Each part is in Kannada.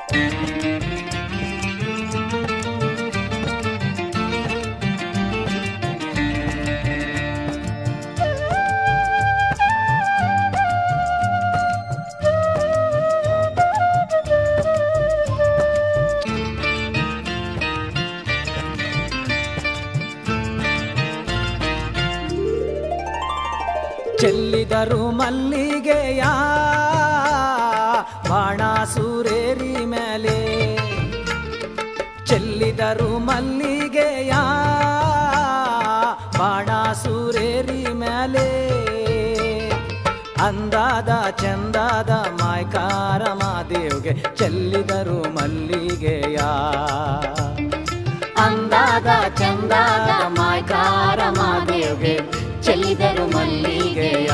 ಚೆಲ್ಲಿದರು ಮಲ್ಲಿಗೆಯ ಬಾಣಾಸುರೇರಿ ಮೇಲೆ ಚೆಲ್ಲಿದರು ಮಲ್ಲಿಗೆಯ ಬಾಣಾಸುರೇರಿ ಮೇಲೆ ಅಂದಾದ ಚಂದಾದ ಮಾಯ್ಕಾರ ಮಾದೇವ್ಗೆ ಚೆಲ್ಲಿದರು ಮಲ್ಲಿಗೆಯ ಅಂದಾದ ಚಂದಾದ ಮಾಯ್ಕಾರ ಮಾದೇವ್ಗೆ ಚೆಲ್ಲಿದರು ಮಲ್ಲಿಗೆಯ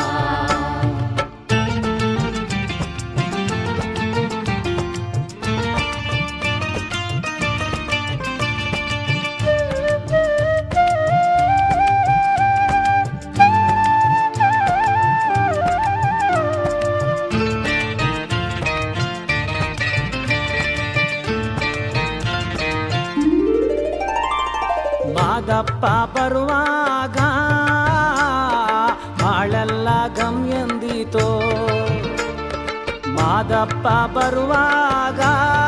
ಮಾದಪ್ಪ ಬರುವಾಗ ಬಾಳೆಲ್ಲ ಗಮ್ ಎಂದೀತೋ ಮಾದಪ್ಪ ಬರುವಾಗ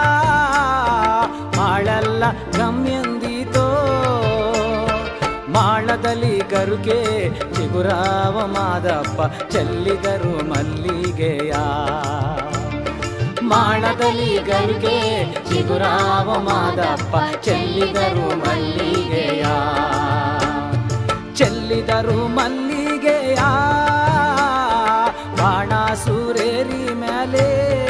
ಬಾಳೆಲ್ಲ ಗಮ್ ಎಂದೀತೋ ಮಾಳದಲ್ಲಿ ಗರುಗೆ ಚಿಗುರಾವ ಮಾದಪ್ಪ ಚೆಲ್ಲಿದರು ಮಲ್ಲಿಗೆಯ ಮಾಳದಲ್ಲಿ ಗರುಗೆ ಚಿಗುರಾವ ಮಾದಪ್ಪ ಚೆಲ್ಲಿದರು ಮಲ್ಲಿಗೆಯ ಚೆಲ್ಲಿದರು ಮಲ್ಲಿಗೆಯ ಬಾಣಾಸುರೇರಿ ಮೇಲೆ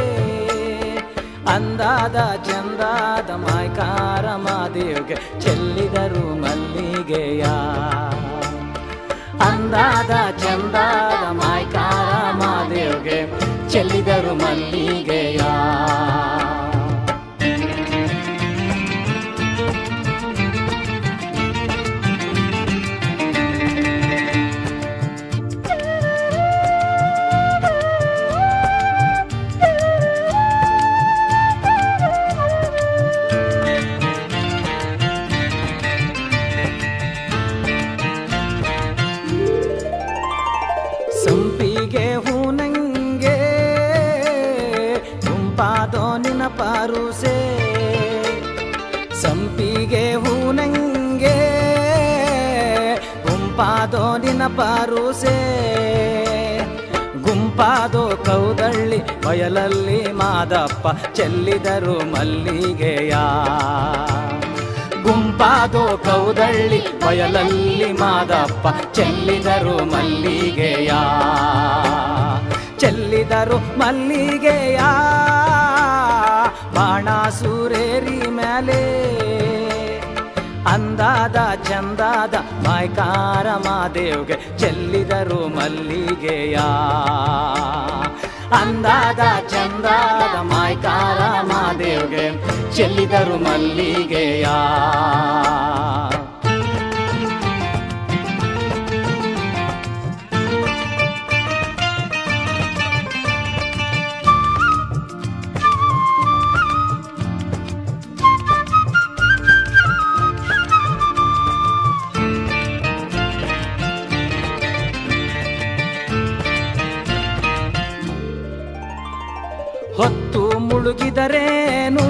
ಅಂದಾದ ಚಂದಾದ ಮಾಯ್ಕಾರ ಮಾದೇವ್ಗೆ ಚೆಲ್ಲಿದರು ಮಲ್ಲಿಗೆಯ ಅಂದಾದ ಚಂದಾದ ಮಾಯ್ಕಾರ ಮಾದೇವ್ಗೆ ಚೆಲ್ಲಿದರು ಮಲ್ಲಿಗೆಯ ಸಂಪಿಗೆ ಹೂನಂಗೆ ಗುಂಪಾದೋ ನಿನ ಪಾರುಸೆ ಸಂಪಿಗೆ ಹೂನಂಗೆ ಗುಂಪಾದೋ ನಿನ ಪಾರುಸೆ ಗುಂಪಾದೋ ಕೌದಳ್ಳಿ ಬಯಲಲ್ಲಿ ಮಾದಪ್ಪ ಚೆಲ್ಲಿದರು ಮಲ್ಲಿಗೆಯ ಗುಂಪಾದೋ ಕೌದಳ್ಳಿ ಬಯಲಲ್ಲಿ ಮಾದಪ್ಪ ಚೆಲ್ಲಿದರು ಮಲ್ಲಿಗೆಯ ಚೆಲ್ಲಿದರು ಮಲ್ಲಿಗೆಯ ಬಾಣಾಸುರೇರಿ ಮೇಲೆ ಅಂದಾದ ಚಂದಾದ ಮಾಯ್ಕಾರ ಮಾದೇವ್ಗೆ ಚೆಲ್ಲಿದರು ಮಲ್ಲಿಗೆಯ ಅಂದಾದ ಚಂದಾದ ಮಾಯ್ಕಾರ ಮಾದೇವ್ಗೆ ಚೆಲ್ಲಿದರು ಮಲ್ಲಿಗೆಯ ಹೊತ್ತು ಮುಳುಗಿದರೇನು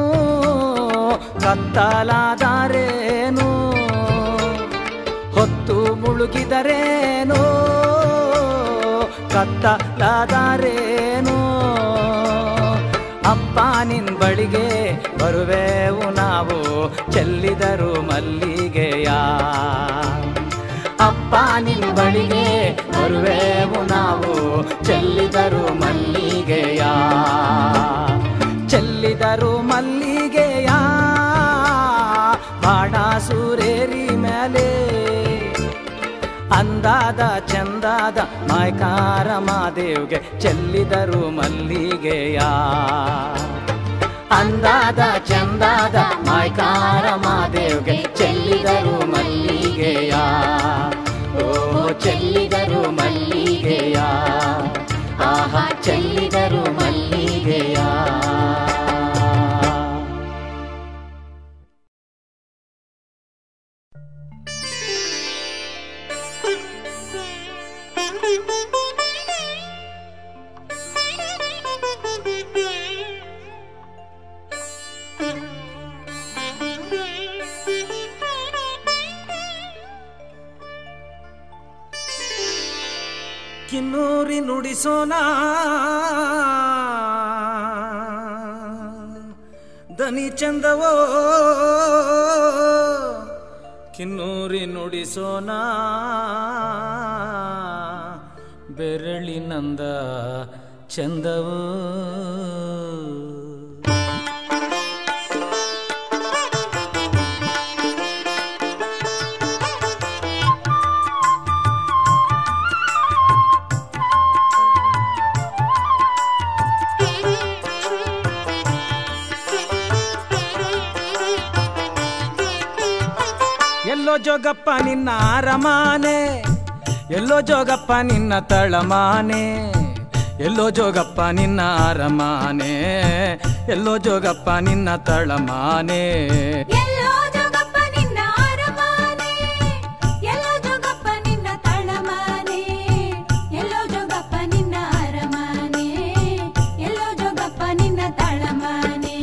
ಕತ್ತಲಾದರೇನು ಹೊತ್ತು ಮುಳುಗಿದರೇನು ಕತ್ತಲಾದರೇನು ಅಪ್ಪ ನಿನ್ ಬಳಿಗೆ ಬರುವೆವು ನಾವು ಚೆಲ್ಲಿದರು ಮಲ್ಲಿಗೆಯ ಅಪ್ಪ ನಿನ್ ಬಳಿಗೆ ಬರುವೆವು ನಾವು ಚೆಲ್ಲಿದರು ಮಲ್ಲಿಗೆಯ ಚೆಲ್ಲಿದರು ಮಲ್ಲಿಗೆಯ ಬಾಣಾಸುರೇರಿ ಮೇಲೆ ಅಂದಾದ ಚಂದಾದ ಮಾಯ್ಕಾರ ಮಾದೇವ್ಗೆ ಚೆಲ್ಲಿದರು ಮಲ್ಲಿಗೆಯ ಅಂದಾದ ಚಂದಾದ ಮಾಯ್ಕಾರ ಮಾದೇವ್ಗೆ ಚೆಲ್ಲಿದರು ಮಲ್ಲಿಗೆಯ ಓ ಚೆಲ್ಲಿದರು ಮಲ್ಲಿಗೆಯ ಆಹಾ ಚೆಲ್ಲಿದರು ಮಲ್ಲಿಗೆಯ ಕಿನ್ನೂರಿ ನುಡಿಸೋಣ ದನಿ ಚಂದವೋ ಕಿನ್ನೂರಿ ನುಡಿಸೋಣ ಬೆರಳಿನಂದ ಚಂದವೋ ಎಲ್ಲೋ ಜೋಗಪ್ಪ ನಿನ್ನ ಅರಮಾನೆ ಎಲ್ಲೋ ಜೋಗಪ್ಪ ನಿನ್ನ ತಳಮಾನೆ ಎಲ್ಲೋ ಜೋಗಪ್ಪ ನಿನ್ನ ಅರಮಾನೆ ಎಲ್ಲೋ ಜೋಗಪ್ಪ ನಿನ್ನ ತಳಮಾನೆ ಎಲ್ಲೋ ಜೋಗಪ್ಪ ನಿನ್ನ ಅರಮಾನೆ ಎಲ್ಲೋ ಜೋಗಪ್ಪ ನಿನ್ನ ತಳಮಾನೆ ಎಲ್ಲೋ ಜೋಗಪ್ಪ ನಿನ್ನ ಅರಮಾನೆ ಎಲ್ಲೋ ಜೋಗಪ್ಪ ನಿನ್ನ ತಳಮಾನೆ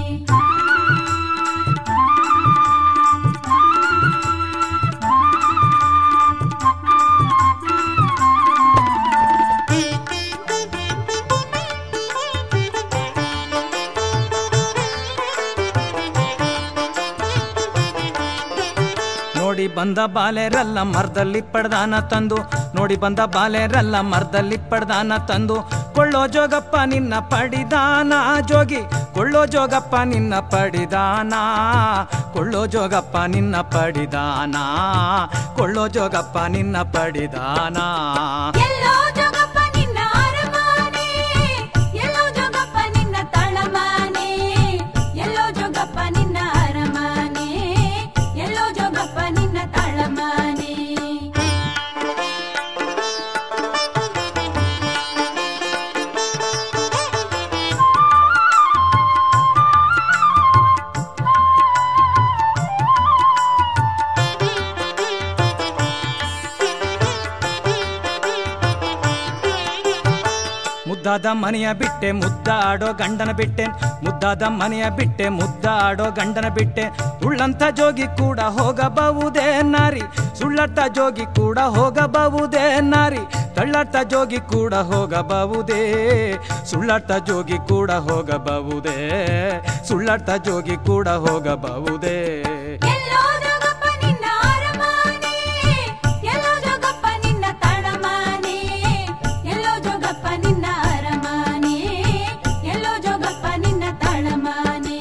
ನೋಡಿ ಬಂದ ಬಾಲೆರಲ್ಲ ಮರದಲ್ಲಿ ಪಡ್ದಾನ ತಂದು ನೋಡಿ ಬಂದ ಬಾಲೆರಲ್ಲ ಮರದಲ್ಲಿ ಪಡ್ದಾನ ತಂದು ಕೊಳ್ಳೋ ಜೋಗಪ್ಪ ನಿನ್ನ ಪಡಿದಾನ ಜೋಗಿ ಕೊಳ್ಳೋ ಜೋಗಪ್ಪ ನಿನ್ನ ಪಡಿದಾನ ಕೊಳ್ಳೋ ಜೋಗಪ್ಪ ನಿನ್ನ ಪಡಿದಾನ ಕೊಳ್ಳೋ ಜೋಗಪ್ಪ ನಿನ್ನ ಪಡಿದಾನ ಎಲ್ಲೋ ಜೋಗಪ್ಪ ನಿನ್ನ ಅರಮಾನೆ ಎಲ್ಲೋ ಜೋಗಪ್ಪ ನಿನ್ನ ತಳಮಾನೆ ಎಲ್ಲೋ ಜೋಗಪ್ಪ ನಿನ್ನ ಅರಮಾನೆ ಎಲ್ಲೋ ಜೋಗಪ್ಪ ನಿನ್ನ ತಳಮಾನೆ ಮುದ್ದಾದ ಮನೆಯ ಬಿಟ್ಟೆ ಮುದ್ದಾಡೋ ಗಂಡನ ಬಿಟ್ಟೆ ಮುದ್ದಾದ ಮನೆಯ ಬಿಟ್ಟೆ ಮುದ್ದಾಡೋ ಗಂಡನ ಬಿಟ್ಟೆ ಉಳ್ಳಂತ ಜೋಗಿ ಕೂಡ ಹೋಗಬಹುದೇ ನಾರಿ ಸುಳ್ಳಟ್ಟ ಜೋಗಿ ಕೂಡ ಹೋಗಬಹುದೇ ನಾರಿ ತಳ್ಳಟ್ಟ ಜೋಗಿ ಕೂಡ ಹೋಗಬಹುದೇ ಸುಳ್ಳಟ್ಟ ಜೋಗಿ ಕೂಡ ಹೋಗಬಹುದೇ ಸುಳ್ಳಟ್ಟ ಜೋಗಿ ಕೂಡ ಹೋಗಬಹುದೇ ಎಲ್ಲೋ ಜೋಗಪ್ಪ ನಿನ್ನ ಅರಮಾನೆ ಎಲ್ಲೋ ಜೋಗಪ್ಪ ನಿನ್ನ ತಳಮಾನೆ ಎಲ್ಲೋ ಜೋಗಪ್ಪ ನಿನ್ನ ಅರಮಾನೆ ಎಲ್ಲೋ ಜೋಗಪ್ಪ ನಿನ್ನ ತಳಮಾನೆ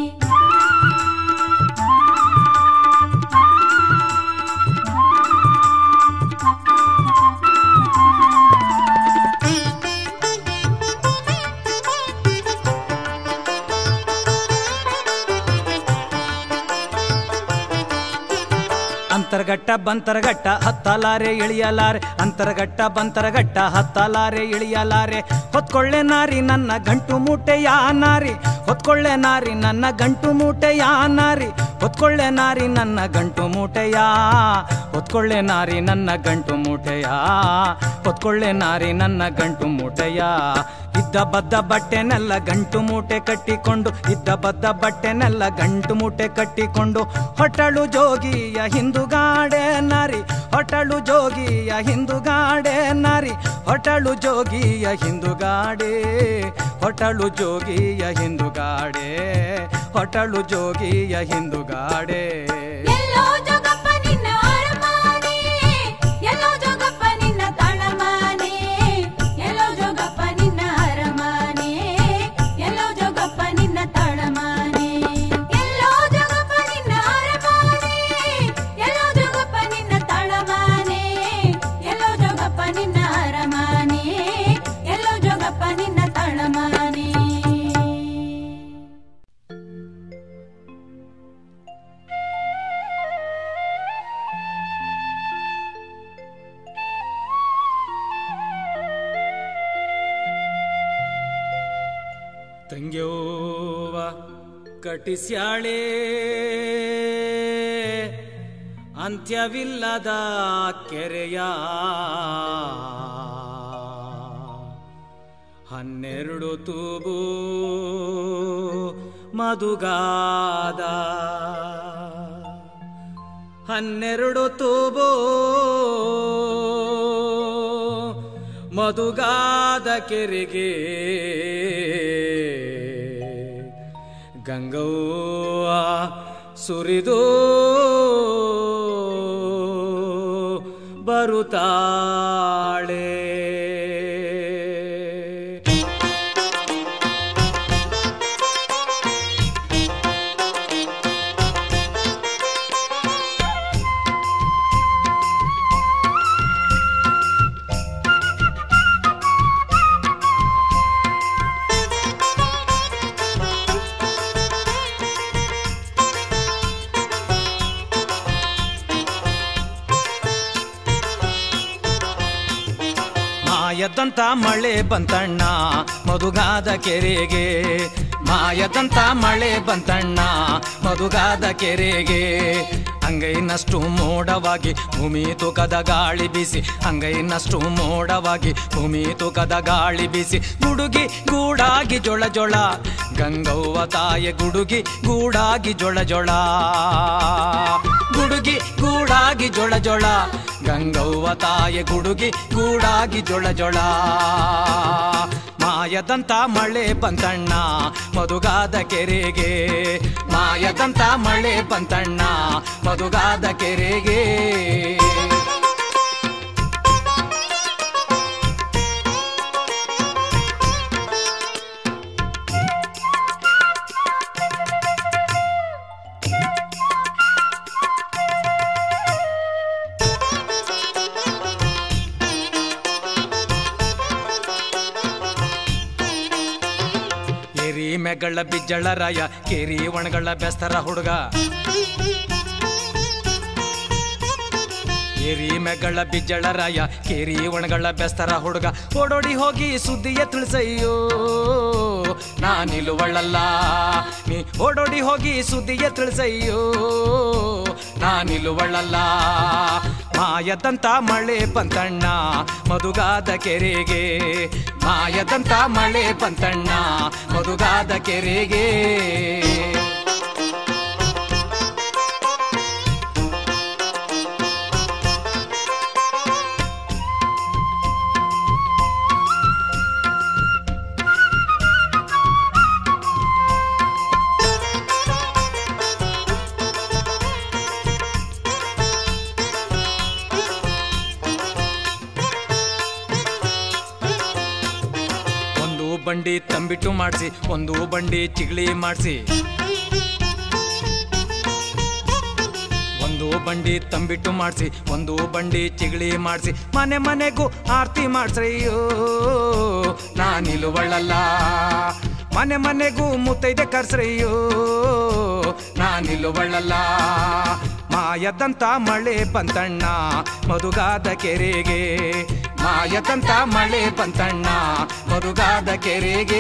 ಅಂತರ್ಗಟ್ಟ ಬಂತರಗಟ್ಟ ಹತ್ತಲಾರೆ ಇಳಿಯಲಾರೆ ಅಂತರ್ಗಟ್ಟ ಬಂತರಗಟ್ಟ ಹತ್ತಲಾರೆ ಇಳಿಯಲಾರೆ ಹೊತ್ಕೊಳ್ಳೆ ನಾರಿ ನನ್ನ ಗಂಟು ಮೂಟೆಯ ನಾರಿ ಹೊತ್ಕೊಳ್ಳೆ ನಾರಿ ನನ್ನ ಗಂಟು ಮೂಟೆಯ ನಾರಿ ಹೊತ್ಕೊಳ್ಳೆ ನಾರಿ ನನ್ನ ಗಂಟು ಮೂಟೆಯ ಹೊತ್ಕೊಳ್ಳೆ ನಾರಿ ನನ್ನ ಗಂಟು ಮೂಟೆಯ ಹೊತ್ಕೊಳ್ಳೆ ನಾರಿ ನನ್ನ ಗಂಟು ಮೂಟೆಯ ಇದ್ದ ಬದ್ದ ಬಟ್ಟೆನೆಲ್ಲ ಗಂಟು ಮೂಟೆ ಕಟ್ಟಿಕೊಂಡು ಇದ್ದ ಬದ್ದ ಬಟ್ಟೆನೆಲ್ಲ ಗಂಟು ಮೂಟೆ ಕಟ್ಟಿಕೊಂಡು ಹೊಟ್ಟಳು ಜೋಗಿಯ ಹಿಂದುಗಾಡೆ ನಾರಿ ಹೊಟ್ಟಳು ಜೋಗಿಯ ಹಿಂದುಗಾಡೆ ನಾರಿ ಹೊಟ್ಟಳು ಜೋಗಿಯ ಹಿಂದುಗಾಡೆ ಹೊಟ್ಟಳು ಜೋಗಿಯ ಹಿಂದುಗಾಡೆ ಹೊಟ್ಟಳು ಜೋಗಿಯ ಹಿಂದುಗಾಡೆ ಎಲ್ಲೋ ಜೋಗಪ್ಪ ನಿನ್ನ ಅರಮಾನೆ ಎಲ್ಲೋ ಜೋಗಪ್ಪ ನಿನ್ನ ತಳಮಾನೆ ಎಲ್ಲೋ ಜೋಗಪ್ಪ ನಿನ್ನ ಅರಮಾನೆ ಎಲ್ಲೋ ಜೋಗಪ್ಪ ನಿನ್ನ ತಳಮಾನೆ ಎಲ್ಲೋ ಜೋಗಪ್ಪ ನಿನ್ನ ಅರಮಾನೆ ಎಲ್ಲೋ ಜೋಗಪ್ಪ ನಿನ್ನ ತಳಮಾನೆ ಎಲ್ಲೋ ಜೋಗಪ್ಪ ನಿನ್ನ ಅರಮಾನೆ ಎಲ್ಲೋ ಜೋಗಪ್ಪ ನಿನ್ನ ತಳಮಾನೆ ತಂಗ್ಯೋವ ಕಟಿಸ್ಯಾಳೆ ಅಂತ್ಯವಿಲ್ಲದ ಕೆರೆಯ ಹನ್ನೆರಡು ತೂಬು ಮಧುಗಾದ ಹನ್ನೆರಡು ತೂಬು ಮಧುಗಾದ ಕೆರೆಗೆ ಗಂಗವ್ವ ಸುರಿದು ಬರುತ್ತಾಳೆ ಮಾಯದಂತ ಮಳೆ ಬಂತಣ್ಣ ಮಧುಗಾದ ಕೆರೆಗೆ ಮಾಯದಂತ ಮಳೆ ಬಂತಣ್ಣ ಮಧುಗಾದ ಕೆರೆಗೆ ಅಂಗೈನಷ್ಟು ಮೋಡವಾಗಿ ಭೂಮಿ ತೂಕದ ಗಾಳಿ ಬೀಸಿ ಅಂಗೈನಷ್ಟು ಮೋಡವಾಗಿ ಭೂಮಿ ತೂಕದ ಗಾಳಿ ಬೀಸಿ ಗುಡುಗಿ ಗೂಡಾಗಿ ಜೊಳ ಜೊಳ ಗಂಗವ್ವ ತಾಯ ಗುಡುಗಿ ಗೂಡಾಗಿ ಜೊಳ ಜೊಳ ಗುಡುಗಿ ಗೂಡಾಗಿ ಜೊಳ ಜೊಳ ಗಂಗವ್ವ ತಾಯ ಗುಡುಗಿ ಗೂಡಾಗಿ ಜೊಳ ಜೊಳ ಮಾಯದಂತ ಮಳೆ ಬಂತಣ್ಣ ಮಧುಗಾದ ಕೆರೆಗೆ ಮಾಯದಂತ ಮಳೆ ಬಂತಣ್ಣ ಮಧುಗಾದ ಕೆರೆಗೆ ಕೆರಿ ಮೆಗಳ ಬಿಜ್ಜಳ ರಾಯ ಕೆರಿ ಒಣಗಳ ಬೆಸ್ತರ ಹುಡುಗ ಕೆರಿ ಮೆಗಳ ಬಿಜ್ಜಳ ರಾಯ ಕೆರಿ ಒಣಗಳ ಬೆಸ್ತರ ಹುಡುಗ ಓಡೋಡಿ ಹೋಗಿ ಸುದ್ದಿಯ ತಿಳಿಸಯ್ಯೋ ನಾ ನಿಲುವಳ್ಳಲ್ಲ ನೀ ಓಡೋಡಿ ಹೋಗಿ ಸುದ್ದಿಯ ತಿಳಿಸಯ್ಯೋ ನಾ ನಿಲುವಳ್ಳಲ್ಲ ಮಾಯದಂತ ಮಳೆ ಬಂತಣ್ಣ ಮಧುಗಾದ ಕೆರೆಗೆ ಮಾಯದಂತ ಮಳೆ ಬಂತಣ್ಣ ಮಧುಗಾದ ಕೆರೆಗೆ ಒಂದು ಬಂಡಿ ತಂಬಿಟ್ಟು ಮಾಡಿಸಿ ಒಂದು ಬಂಡಿ ಚಿಗಳಿ ಮಾಡಿಸಿ ಒಂದು ಬಂಡಿ ತಂಬಿಟ್ಟು ಮಾಡಿಸಿ ಒಂದು ಬಂಡಿ ಚಿಗಳಿ ಮಾಡಿಸಿ ಮನೆ ಮನೆಗೂ ಆರತಿ ಮಾಡ್ಸ್ರಯ್ಯೋ ನಾ ನಿಲುವಳ್ಳಲ್ಲ ಮನೆ ಮನೆಗೂ ಮುತ್ತೈದೆ ಕರ್ಸ್ರಯ್ಯೋ ನಾ ನಿಲುವಳ್ಳಲ್ಲ ಮಾಯದಂತ ಮಳೆ ಬಂತಣ್ಣ ಮಧುಗಾದ ಕೆರೆಗೆ ಮಾಯದಂತ ಮಳೆ ಬಂತಣ್ಣ ಮಧುಗಾದ ಕೆರೆಗೆ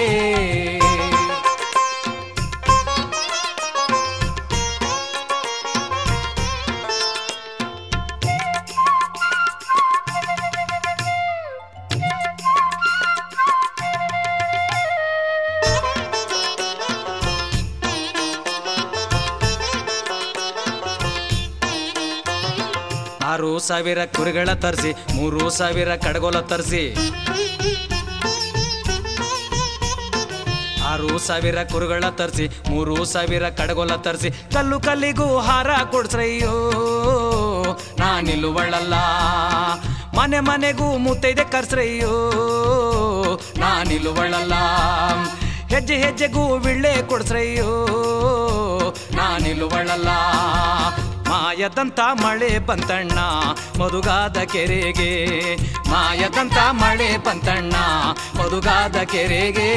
ಆರು ಸಾವಿರ ಕುರಿಗಳ ತರಿಸಿ ಮೂರು ಸಾವಿರ ಕಡಗೋಲ ತರಿಸಿ ಆರು ಸಾವಿರ ಕುರುಗಳ ತರಿಸಿ ಮೂರು ಸಾವಿರ ಕಡಗೋಲ ತರಿಸಿ ಕಲ್ಲು ಕಲ್ಲಿಗೂ ಹಾರ ಕೊಡ್ಸ್ರಯ್ಯೋ ನಾ ನಿಲ್ಲುವಳ್ಳಲ್ಲ ಮನೆ ಮನೆಗೂ ಮುತ್ತೈದೆ ಕರ್ಸ್ರಯ್ಯೋ ನಾ ನಿಲ್ಲುವಳ್ಳಲ್ಲ ಹೆಜ್ಜೆ ಹೆಜ್ಜೆಗೂ ವಿಳ್ಳೆ ಕೊಡ್ಸ್ರಯ್ಯೋ ನಾ ನಿಲ್ಲುವಳ್ಳಲ್ಲ ಮಾಯದಂತ ಮಳೆ ಬಂತಣ್ಣ ಮಧುಗಾದ ಕೆರೆಗೆ ಮಾಯದಂತ ಮಳೆ ಬಂತಣ್ಣ ಮಧುಗಾದ ಕೆರೆಗೆ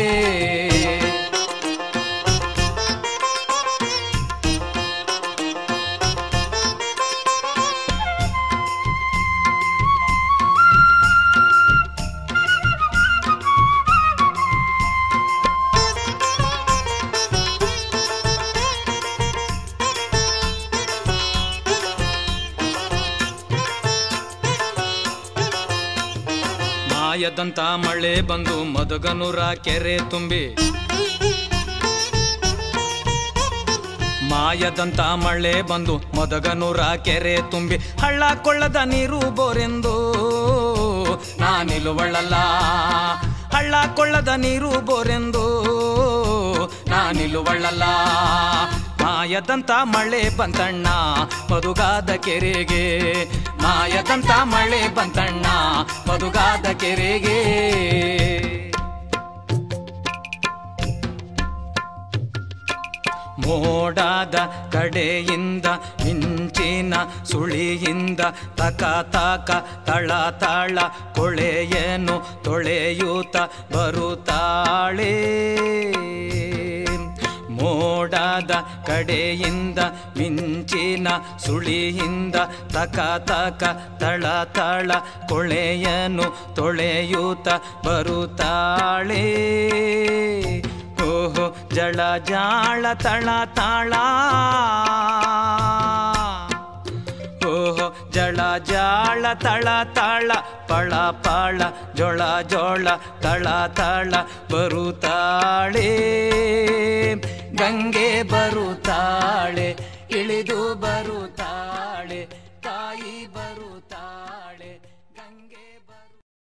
ಮಾಯದಂತ ಮಳೆ ಬಂದು ಮಧುಗನೂರ ಕೆರೆ ತುಂಬಿ ಮಾಯದಂತ ಮಳೆ ಬಂದು ಮದಗನೂರ ಕೆರೆ ತುಂಬಿ ಹಳ್ಳ ಕೊಳ್ಳದ ನೀರು ಬೋರೆಂದು ನಾ ನಾನಿಲುವಳ್ಳಲ್ಲ ಹಳ್ಳ ಕೊಳ್ಳದ ನೀರು ಬೋರೆಂದು ನಾನಿಲುವಳ್ಳಲ್ಲ ಮಾಯದಂತ ಮಳೆ ಬಂತಣ್ಣ ಮದುಗಾದ ಕೆರೆಗೆ ಮಾಯದಂತ ಮಳೆ ಬಂತಣ್ಣ ಮದುಗಾದ ಕೆರೆಗೆ ಮೋಡಾದ ಕಡೆಯಿಂದ ಮಿಂಚಿನ ಸುಳಿಯಿಂದ ತಕ ತಕ ತಳ ತಳ ಕೊಳೆಯನು ತೊಳೆಯೂತ ಬರುತ್ತಾಳೆ ಮೋಡಾದ ಕಡೆಯಿಂದ ಮಿಂಚಿನ ಸುಳಿಯಿಂದ ತಕ ತಕ ತಳ ತಳ ಕೊಳೆಯನು ತೊಳೆಯೂತ ಬರುತ್ತಾಳೆ ಓಹೋ ಜಳ ಜಾಳ ತಳ ತಾಳ ಓಹೋ ಜಳ ಜಾಳ ತಳ ತಾಳ ಪಳ ಪಳ ಜೊಳ ಜೋಳ ತಳ ತಳ ಬರುತ್ತಾಳೆ ಗಂಗೆ ಬರುತ್ತಾಳೆ ಇಳಿದು ಬರುತ್ತಾಳೆ ತಾಯಿ ಬರುತ್ತಾಳೆ ಗಂಗೆ ಬರು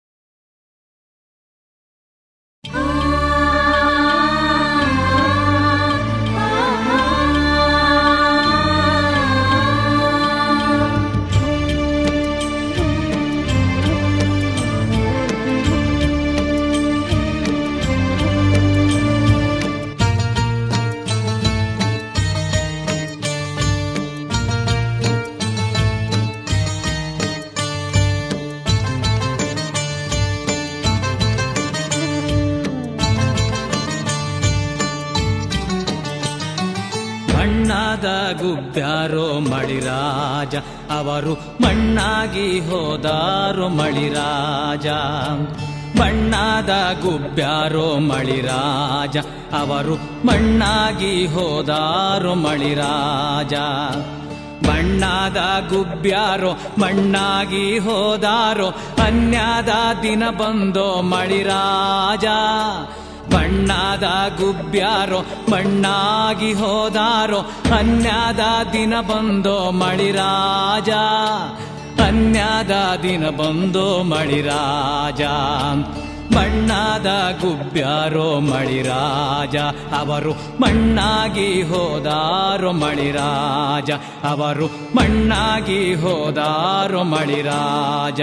ಮಣ್ಣಾದ ಗುಬ್ಬ್ಯಾರೋ ಮಳಿರಾಜ ಅವರು ಮಣ್ಣಾಗಿ ಹೋದಾರೋ ಮಳಿರಾಜ ಮಣ್ಣಾದ ಗುಬ್ಬ್ಯಾರೋ ಮಳಿರಾಜ ಅವರು ಮಣ್ಣಾಗಿ ಹೋದಾರೋ ಮಳಿರಾಜ ಮಣ್ಣಾದ ಗುಬ್ಬ್ಯಾರೋ ಮಣ್ಣಾಗಿ ಹೋದಾರೋ ಅನ್ಯಾದ ದಿನ ಬಂದೋ ಮಳಿರಾಜ ಮಣ್ಣಾದ ಗುಬ್ಬ್ಯಾರೋ ಮಣ್ಣಾಗಿ ಹೋದಾರೋ ಅನ್ಯಾದ ದಿನ ಬಂದೋ ಮಳಿರಾಜ ಅನ್ಯಾದ ದಿನ ಬಂದೋ ಮಳಿರಾಜ ಮಣ್ಣಾದ ಗುಬ್ಬ್ಯಾರೋ ಮಳಿರಾಜ ಅವರು ಮಣ್ಣಾಗಿ ಹೋದಾರೋ ಮಳಿರಾಜ ಅವರು ಮಣ್ಣಾಗಿ ಹೋದಾರೋ ಮಳಿರಾಜ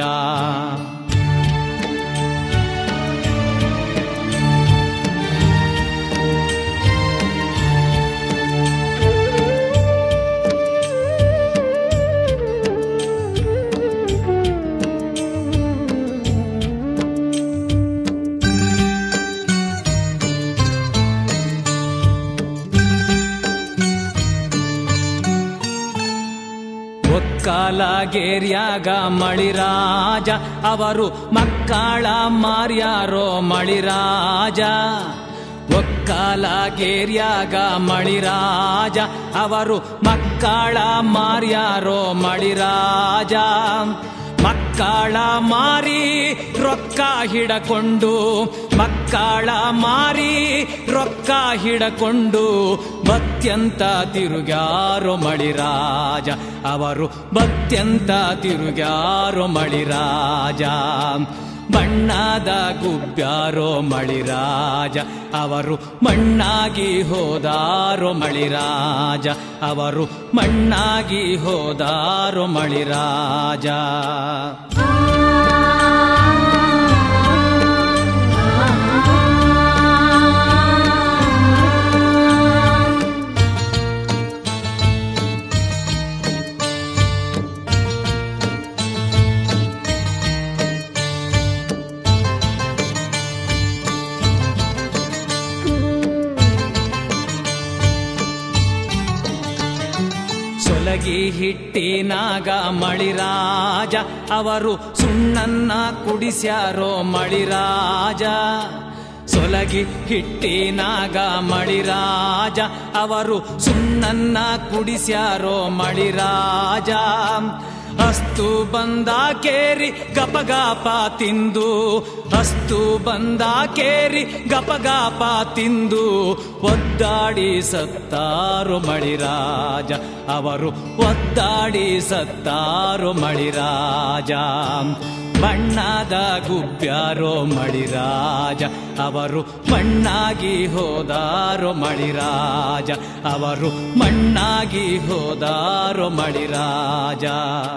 ಒಕ್ಕಾಲಗೇರ್ಯಾಗ ಮಳಿರಾಜ ಅವರು ಮಕ್ಕಳ ಮಾರ್ಯಾರೋ ಮಳಿರಾಜ ಒಕ್ಕಾಲಗೇರ್ಯಾಗ ಮಳಿರಾಜ ಅವರು ಮಕ್ಕಳ ಮಾರ್ಯಾರೋ ಮಳಿರಾಜ ಮಕ್ಕಳ ಮಾರಿ ರೊಕ್ಕ ಹಿಡಕೊಂಡು ಮಕ್ಕಳ ಮಾರಿ ರೊಕ್ಕ ಹಿಡಕೊಂಡು ಬತ್ಯಂತ ತಿರುಗ್ಯಾರೋ ಮಳಿರಾಜ ಅವರು ಬತ್ಯಂತ ತಿರುಗ್ಯಾರೋ ಮಳಿರಾಜ ಬಣ್ಣದ ಗುಬ್ಬ್ಯಾರೋ ಮಳಿರಾಜ ಅವರು ಮಣ್ಣಾಗಿ ಹೋದಾರೋ ಮಳಿರಾಜ ಅವರು ಮಣ್ಣಾಗಿ ಹೋದಾರೋ ಮಳಿರಾಜ ಸೊಲಗಿ ಹಿಟ್ಟಿನಾಗ ಮಳಿರಾಜ ಅವರು ಸುಣ್ಣನ್ನ ಕುಡಿಸ್ಯಾರೋ ಮಳಿರಾಜ ಸೊಲಗಿ ಹಿಟ್ಟಿನಾಗ ಮಳಿರಾಜ ಅವರು ಸುಣ್ಣನ್ನ ಕುಡಿಸ್ಯಾರೋ ಮಳಿರಾಜ ಅಸ್ತು ಬಂದ ಕೇರಿ ಗಪಗಾಪ ತಿಂದು ಅಸ್ತು ಬಂದ ಕೇರಿ ಗಪಗಾಪ ತಿಂದು ಒದ್ದಾಡಿ ಸತ್ತಾರು ಮಳಿರಾಜ ಅವರು ಒದ್ದಾಡಿ ಸತ್ತಾರು ಮಳಿರಾಜ ಬಣ್ಣದ ಗುಬ್ಬ್ಯಾರೋ ಮಳಿರಾಜ ಅವರು ಮಣ್ಣಾಗಿ ಹೋದಾರೋ ಮಳಿರಾಜ ಅವರು ಮಣ್ಣಾಗಿ ಹೋದಾರೋ ಮಳಿರಾಜ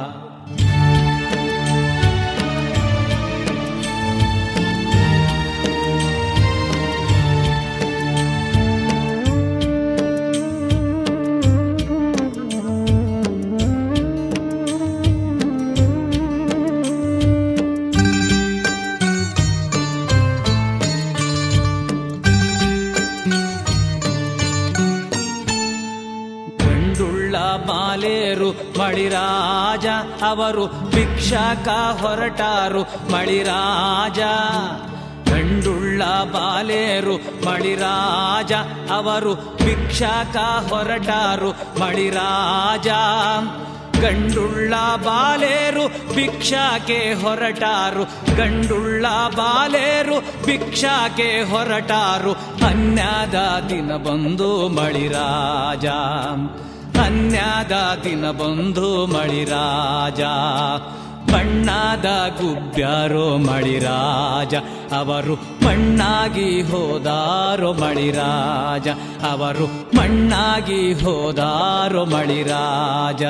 ಗಂಡುಳ್ಳ ಬಾಲೇರು ಮಳಿರಾಜ ಅವರು ಭಿಕ್ಷಾಕ ಹೊರಟಾರು ಮಳಿರಾಜ ಗಂಡುಳ್ಳ ಬಾಲೇರು ಮಳಿರಾಜ ಅವರು ಭಿಕ್ಷಾಕ ಹೊರಟಾರು ಮಳಿರಾಜ ಗಂಡುಳ್ಳ ಬಾಲೇರು ಭಿಕ್ಷಾಕೆ ಹೊರಟಾರು ಗಂಡುಳ್ಳ ಬಾಲೇರು ಭಿಕ್ಷಾಕೆ ಹೊರಟಾರು ಅನ್ಯದ ದಿನ ಬಂದು ಮಳಿರಾಜ ಅನ್ಯದ ದಿನ ಬಂದು ಮಳಿರಾಜ ಬಣ್ಣದ ಗುಬ್ಬ್ಯಾರೋ ಮಳಿರಾಜ ಅವರು ಮಣ್ಣಾಗಿ ಹೋದಾರೋ ಮಳಿರಾಜ ಅವರು ಮಣ್ಣಾಗಿ ಹೋದಾರೋ ಮಳಿರಾಜ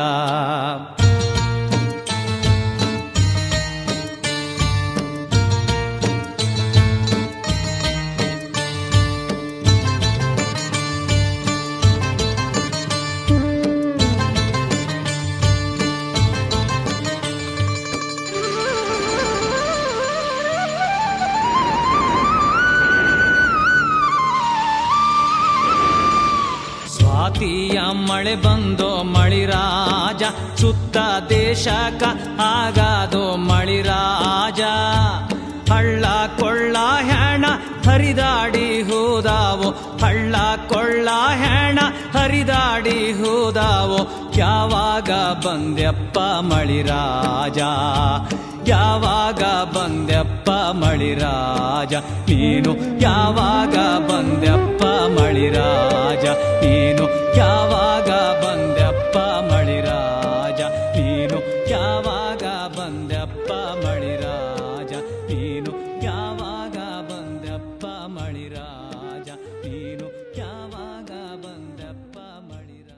ಸ್ವಾತಿಯ ಮಳೆ ಬಂದೋ ಮಳಿರಾಜ ಸುತ್ತ ದೇಶಕ ಆಗಾದೋ ಮಳಿರಾಜ ಹಳ್ಳ ಕೊಳ್ಳ ಹೆಣ ಹರಿದಾಡಿ ಹೋದಾವೋ ಹಳ್ಳ ಕೊಳ್ಳ ಹೆಣ ಹರಿದಾಡಿ ಹೋದಾವೋ ಯಾವಾಗ ಬಂದ್ಯಪ್ಪ ಮಳಿರಾಜ ಯಾವಾಗ ಬಂದ್ಯಪ್ಪ ಮಳಿರಾಜ ನೀನು ಯಾವಾಗ ಬಂದ್ಯಪ್ಪ ಮಳಿರಾಜ ನೀನು ಯಾವಾಗ ಬಂದ್ಯಪ್ಪ ಮಳಿರಾಜ ನೀನು ಯಾವಾಗ ಬಂದ್ಯಪ್ಪ ಮಳಿರಾಜ ನೀನು ಯಾವಾಗ ಬಂದ್ಯಪ್ಪ ಮಳಿರಾಜ ನೀನು ಯಾವಾಗ ಬಂದಪ್ಪ ಮಳಿರಾಜ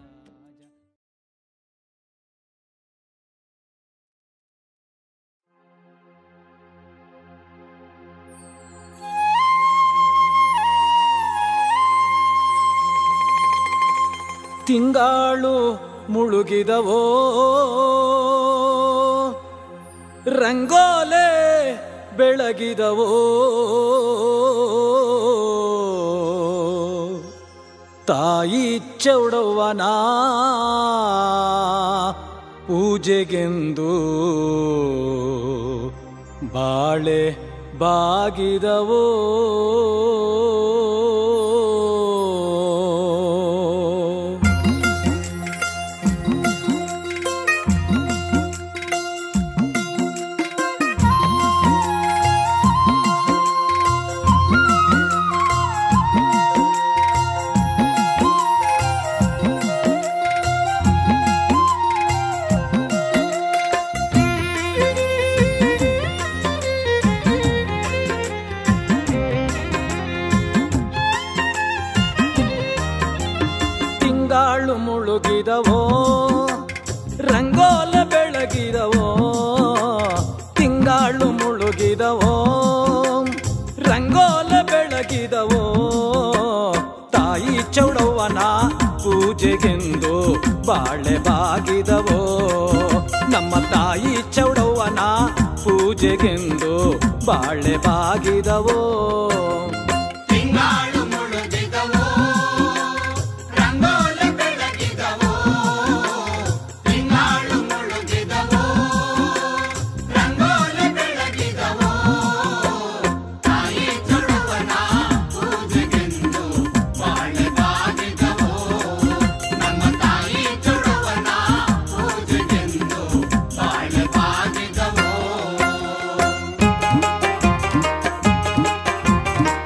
ತಿಂಗಾಳು ಮುಳುಗಿದವೋ ರಂಗೋಲೆ ಬೆಳಗಿದವೋ ತಾಯಿ ಚೌಡವ್ವನ ಪೂಜೆಗೆಂದು ಬಾಳೆ ಬಾಗಿದವೋ ತಿಂಗಾಳು ಮುಳುಗಿದವೋ ರಂಗೋಲ ಬೆಳಗಿದವೋ ತಿಂಗಾಳು ಮುಳುಗಿದವೋ ರಂಗೋಲ ಬೆಳಗಿದವೋ ತಾಯಿ ಚೌಡವ್ವನ ಪೂಜೆಗೆಂದು ಬಾಳೆ ಬಾಗಿದವೋ ನಮ್ಮ ತಾಯಿ ಚೌಡವ್ವನ ಪೂಜೆಗೆಂದು ಬಾಳೆ ಬಾಗಿದವೋ ತಿಂಗಾಳು ಮುಳುಗಿದವೋ ರಂಗೋಲಿ ಬೆಳಗಿದವೋ ತಿಂಗಾಳು ಮುಳುಗಿದವೋ ರಂಗೋಲಿ ಬೆಳಗಿದವೋ ತಾಯಿ ಚುಡುವನ ಪೂಜೆಗೆಂದು ಬಾಳೆ ಬಾಗಿದವೋ ನಮ್ಮ ತಾಯಿ ಚುಡುವನ ಪೂಜೆಗೆಂದು ಬಾಳೆ ಬಾಗಿದವೋ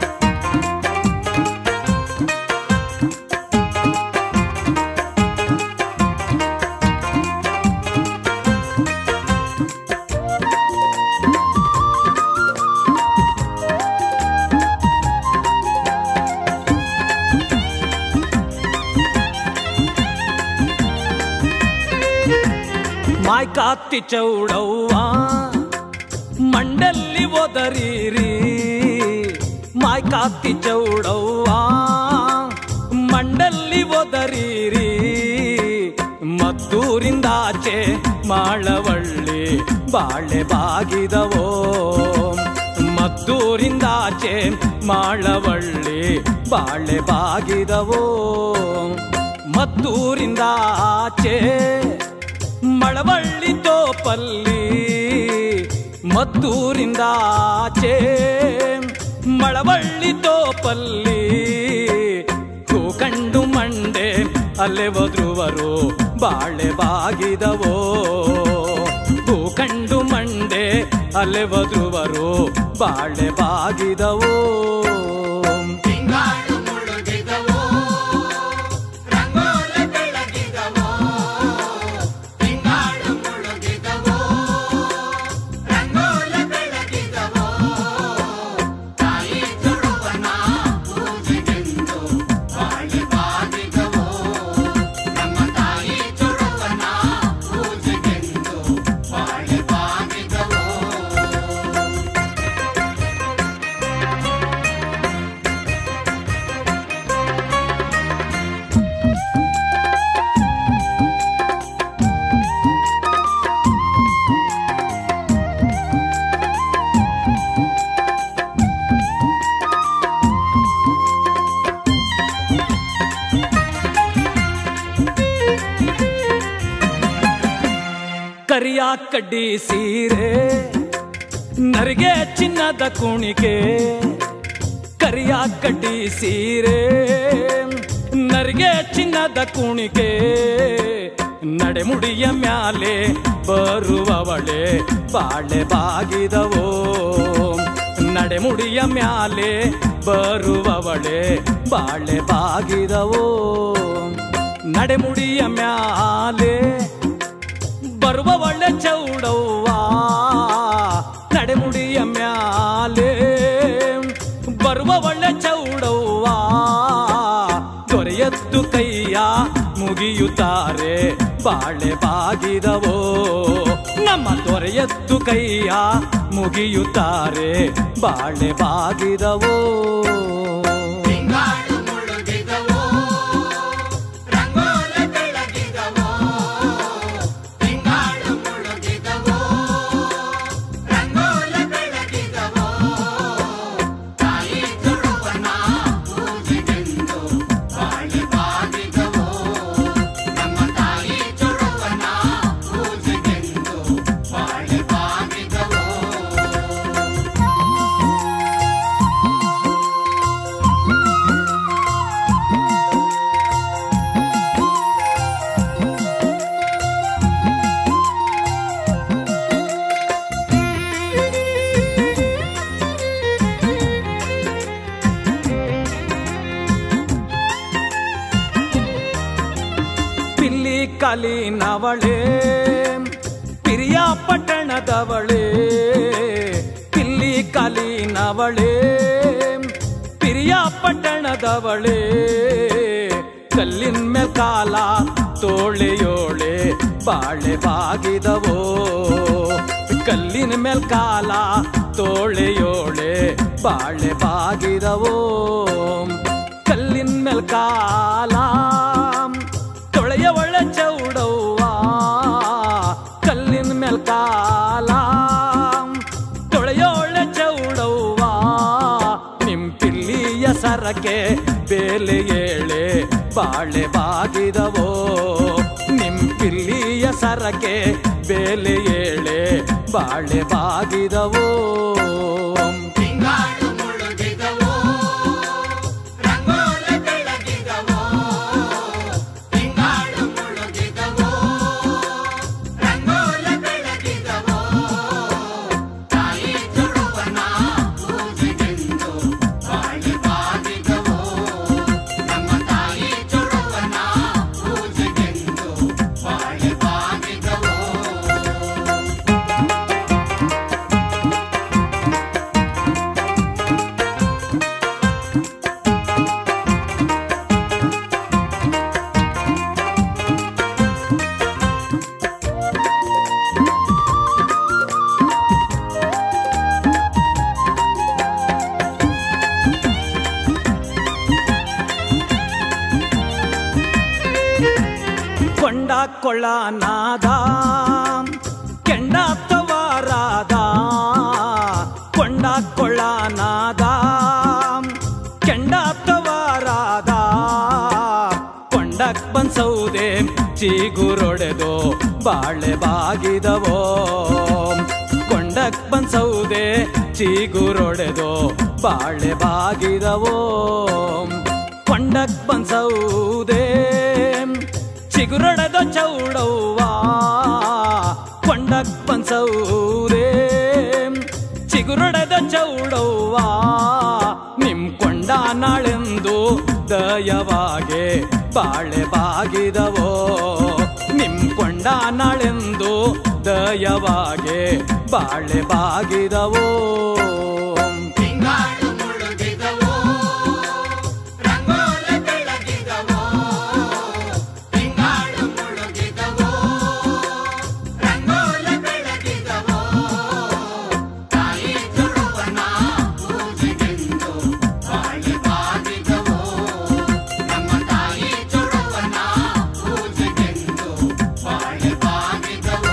ಮಾಯ್ ಕಾತ್ತಿ ಚೌಡವ್ವ ಮಂಡಲ್ಲಿ ಒದರೀರಿ ಮಾಯ್ ಕಾತ್ತಿ ಚೌಡವ್ವ ಮಂಡಲ್ಲಿ ಒದರೀರಿ ಮದ್ದೂರಿಂದಾಚೆ ಮಾಳವಳ್ಳಿ ಬಾಳೆ ಬಾಗಿದವೋ ಮದ್ದೂರಿಂದಾಚೆ ಮಾಳವಳ್ಳಿ ಬಾಳೆ ಬಾಗಿದವೋ ಮದ್ದೂರಿಂದಾಚೆ ಮಳವಳ್ಳಿ ತೋಪಲ್ಲಿ ಮದ್ದೂರಿಂದಾಚೆ ಮಳವಳ್ಳಿ ತೋಪಲ್ಲಿ ಕಂಡು ಮಂಡೆ ಅಲ್ಲೇ ಒದ್ರುವರು ಬಾಳೆ ಬಾಗಿದವೋ ಕಂಡು ಮಂಡೆ ಅಲ್ಲೇ ಒದ್ರುವರು ಬಾಳೆ ಬಾಗಿದವೋ ತಿಂಗಾಡು ಮುಳುಗಿದವೋ ರಂಗೋಲೆ ಬೆಳಗಿದವೋ ತಿಂಗಾಡು ಮುಳುಗಿದವೋ ರಂಗೋಲೆ ಬೆಳಗಿದವೋ ತಾಯಿ ಚುಡುವನ ಪೂಜೆಗೆಂದು ಬಾಳೆ ಬಾಗಿದವೋ ನಮ್ಮ ತಾಯಿ ಚುಡುವನ ಪೂಜೆಗೆಂದು ಬಾಳೆ ಬಾಗಿದವೋ ಕರಿಯ ಕಡ್ಡಿ ಸೀರೆ ನರಿಗೆ ಚಿನ್ನದ ಕುಣಿಕೆ ಕರಿಯ ಕಡ್ಡಿ ಸೀರೆ ನರಿಗೆ ಚಿನ್ನದ ಕುಣಿಕೆ ನಡೆಮುಡಿಯ ಮ್ಯಾಲೆ ಬರುವವಳೆ ಬಾಳೆ ಬಾಗಿದವೋ ನಡೆಮುಡಿಯ ಮ್ಯಾಲೆ ಬರುವವಳೆ ಬಾಳೆ ಬಾಗಿದವೋ ನಡೆಮುಡಿಯ ಮ್ಯಾಲೆ ಬರುವ ಒಳ್ಳೆ ಚೌಡವ್ವ ನಡೆಮುಡಿಯ ಮ್ಯಾಲೆ ಬರುವ ಒಳ್ಳೆ ಚೌಡವ್ವ ದೊರೆಯತ್ತು ಕೈಯ ಮುಗಿಯುತ್ತಾರೆ ಬಾಳೆ ಬಾಗಿದವೋ ನಮ್ಮ ದೊರೆಯತ್ತು ಕೈಯ ಮುಗಿಯುತ್ತಾರೆ ಬಾಳೆ ಬಾಗಿದವೋ ತಿಂಗಾಡು ಮುಳುಗಿದವೋ ರಂಗೋಲೆ ಬೆಳಗಿದವೋ ತಿಂಗಾಡು ಮುಳುಗಿದವೋ ರಂಗೋಲೆ ಬೆಳಗಿದವೋ ತಾಯಿ ಚುಡುವನ ಪೂಜೆಗೆಂದು ಬಾಳೆ ಬಾಗಿದವೋ ನಮ್ಮ ತಾಯಿ ಚುಡುವನ ಪೂಜೆಗೆಂದು ಬಾಳೆ ಬಾಗಿದವೋ ಪಿಲ್ಲಿ ಕಾಲಿನವಳೆ ಪಿರಿಯ ಪಟ್ಟಣದವಳೆ ಪಿಲ್ಲಿ ಕಾಲಿನವಳೆ ಪಿರಿಯ ಪಟ್ಟಣದವಳೆ ಕಲ್ಲಿನ ಮೇಲ್ ಕಾಲ ತೋಳೆಯೋಳೆ ಬಾಳೆ ಬಾಗಿದವೋ ಕಲ್ಲಿನ ಮೇಲ್ ಕಾಲ ತೋಳೆಯೋಳೆ ಬಾಳೆ ಬಾಗಿದವೋ ಕಲ್ಲಿನ ಮೇಲ್ ಕಾಲ ತೊಳೆಯ ಒಳ್ಳೆ ಚೌಡವ್ವ ಕಲ್ಲಿನ ಮೇಲ್ ಕಾಲ ತೊಳೆಯ ಒಳ್ಳೆ ಚೌಡವ್ವ ನಿಮ್ ಪಿಲ್ಲಿಯ ಸರಕ್ಕೆ ಬೇಲೆ ಏಳೆ ಬಾಳೆ ಬಾಗಿದವೋ ನಿಮ್ ಪಿಲ್ಲಿಯ ಸರಕ್ಕೆ ಬೇಲೆ ಏಳೆ ಬಾಳೆ ಬಾಗಿದವೋ ತಿಂಗಾಡು ಮುಳುಗಿದವೋ ರಂಗೋಲೆ ಬೆಳಗಿದವೋ ತಿಂಗಾಡು ಮುಳುಗಿದವೋ ರಂಗೋಲೆ ಬೆಳಗಿದವೋ ತಾಯಿ ಚುಡುವನ ಪೂಜೆಗೆಂದು ಬಾಳೆ ಬಾಗಿದವೋ ನಮ್ಮ ತಾಯಿ ಚುಡುವನ ಪೂಜೆಗೆಂದು ಬಾಳೆ ಬಾಗಿದವೋ ಕೊಳ್ಳ ನಾದ ಕೆಂಡ ತವಾರಾದ ಕೊಂಡ ಕೊಳ್ಳ ನಾದ ಕೆಂಡ ತವಾರಾದ ಕೊಂಡಕ್ ಬಂದ್ಸೌದೆ ಚೀಗುರೊಡೆದು ಬಾಳೆ ಬಾಗಿದವೋ ಕೊಂಡಕ್ ಬಂದ್ಸೌದೆ ಚೀಗುರೊಡೆದು ಬಾಳೆ ಬಾಗಿದವೋ ಕೊಂಡಕ್ ಬಂದ್ಸೌದೆ ಚಿಗುರೊಡೆದ ಚೌಡವ್ವ ಕೊಂಡಕ್ ಬಂದ್ಸೌದೆ ಚಿಗುರೊಡೆದ ಚೌಡವ್ವ ನಿಮ್ ಕೊಂಡ ನಾಳೆಂದು ದಯವಾಗೆ ಬಾಳೆ ಬಾಗಿದವೋ ನಿಮ್ ಕೊಂಡ ನಾಳೆಂದು ದಯವಾಗೆ ಬಾಳೆ ಬಾಗಿದವೋ ತಿಂಗಾಳು ಮುಳುಗಿದವೋ ರಂಗೋಲೆ ಬೆಳಗಿದವೋ ತಿಂಗಾಳು ಮುಳುಗಿದವೋ ರಂಗೋಲೆ ಬೆಳಗಿದವೋ ತಾಯಿ ಚುಡುವನ ಪೂಜೆಗೆಂದು ಬಾಳೆ ಬಾಗಿದವೋ ನಮ್ಮ ತಾಯಿ ಚುಡುವನ ಪೂಜೆಗೆಂದು ಬಾಳೆ ಬಾಗಿದವೋ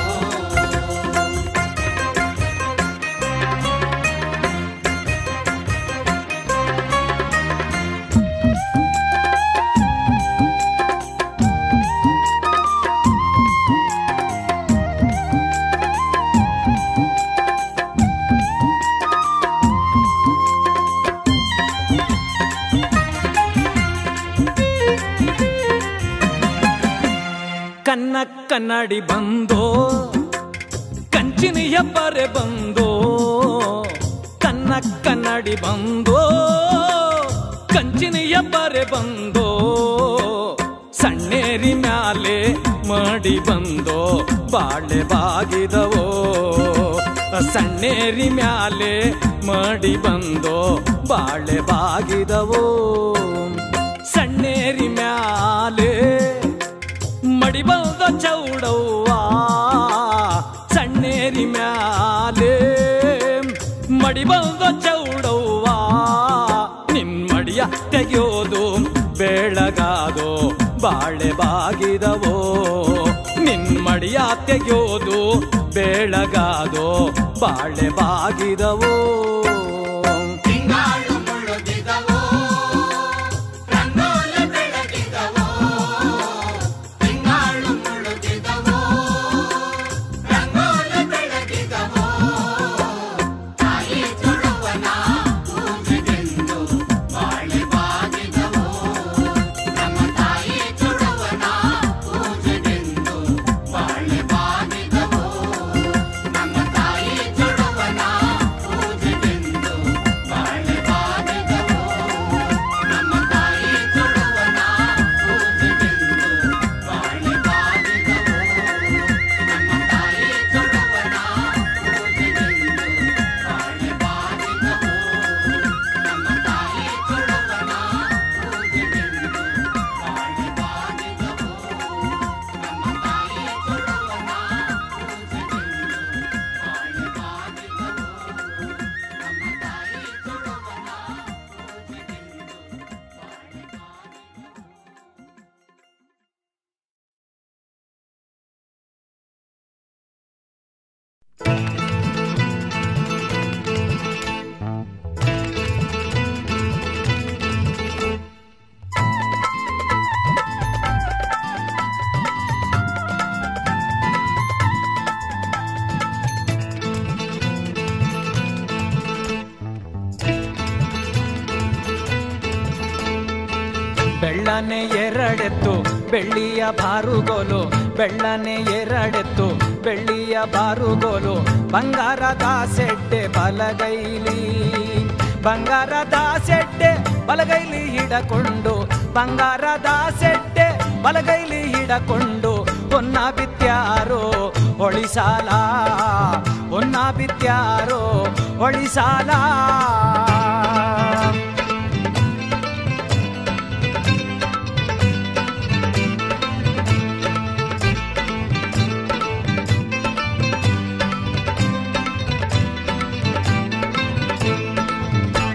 ಕನ್ನ ಕನ್ನಡಿ ಬಂದೋ ಕಂಚಿನ ಹೆಬ್ಬರೆ ಬಂದೋ ಕನ್ನ ಕನ್ನಡಿ ಬಂದೋ ಕಂಚಿನ ಹೆಬ್ಬರೆ ಬಂದೋ ಸಣ್ಣೇರಿ ಮ್ಯಾಲೆ ಮಾಡಿ ಬಂದೋ ಬಾಳೆ ಬಾಗಿದವೋ ಸಣ್ಣೇರಿ ಮ್ಯಾಲೆ ಮಾಡಿ ಬಂದೋ ಬಾಳೆ ಬಾಗಿದವೋ ಸಣ್ಣೇರಿ ಮ್ಯಾಲೆ ಮಡಿಬಲ್ದ ಚೌಡವ್ವ ಸಣ್ಣೇರಿ ಮ್ಯಾಲೆ ಮಡಿಬಲ್ದ ಚೌಡವ್ವ ನಿನ್ ಮಡಿಯ ತೆಗೆಯೋದು ಬೆಳಗಾದೋ ಬಾಳೆ ಬಾಗಿದವೋ ನಿನ್ ಮಡಿಯ ತೆಗೆಯೋದು ಬೆಳಗಾದೋ ಬಾಳೆ ಬಾಗಿದವೋ ತಿಂಗಾಳು ಮುಳುಗಿದವೋ ರಂಗೋಲೆ ಬೆಳಗಿದವೋ ತಿಂಗಾಳು ಮುಳುಗಿದವೋ ರಂಗೋಲೆ ಬೆಳಗಿದವೋ ತಾಯಿ ಚುಡುವನ ಪೂಜೆಗೆಂದು ಬಾಳೆ ಬಾಗಿದವೋ ನಮ್ಮ ತಾಯಿ ಚುಡುವನ ಪೂಜೆಗೆಂದು ಬಾಳೆ ಬಾಗಿದವೋ ನಮ್ಮ ತಾಯಿ ಚುಡುವನ ಪೂಜೆಗೆಂದು ಬಾಳೆ ಬಾಗಿದವೋ ನಮ್ಮ ತಾಯಿ ಚುಡುವನ ಪೂಜೆಗೆಂದು ಬಾಳೆ ಬಾಗಿದವೋ ನಮ್ಮ ತಾಯಿ ಚುಡುವನ ಪೂಜೆಗೆಂದು ಬಾಳೆ ಬಾಗಿದವೋ ನಮ್ಮ ತಾಯಿ ಚುಡುವನ ಪೂಜೆಗೆಂದು ಬಾಳೆ ಬಾಗಿದವೋ ನಮ್ಮ ತಾಯಿ ಚುಡುವನ ಪೂಜೆಗೆಂದು ಬಾಳೆ ಬಾಗಿದವೋ ನಮ್ಮ ತಾಯಿ ಚುಡುವನ ಪೂಜೆಗೆಂದು ಬಾಳೆ ಬಾಗಿದವೋ ಬೆಳ್ಳನೆ ಎರಡೆತ್ತು ಬೆಳ್ಳಿಯ ಬಾರುಗೋಲು ಬೆಳ್ಳನೆ ಎರಡೆತ್ತು ಬೆಳ್ಳಿಯ ಬಾರುಗೋಲು ಬಂಗಾರದ ಸೆಡ್ಡೆ ಬಲಗೈಲಿ ಬಂಗಾರದ ಸೆಡ್ಡೆ ಬಲಗೈಲಿ ಹಿಡಕೊಂಡು ಬಂಗಾರದ ಸೆಡ್ಡೆ ಬಲಗೈಲಿ ಹಿಡಕೊಂಡು ಹೊನ್ನ ಬಿತ್ಯಾರೋ ಹೊಳಿಸಾಲ ಹೊನ್ನ ಬಿತ್ಯಾರೋ ಹೊಳಿಸಾಲ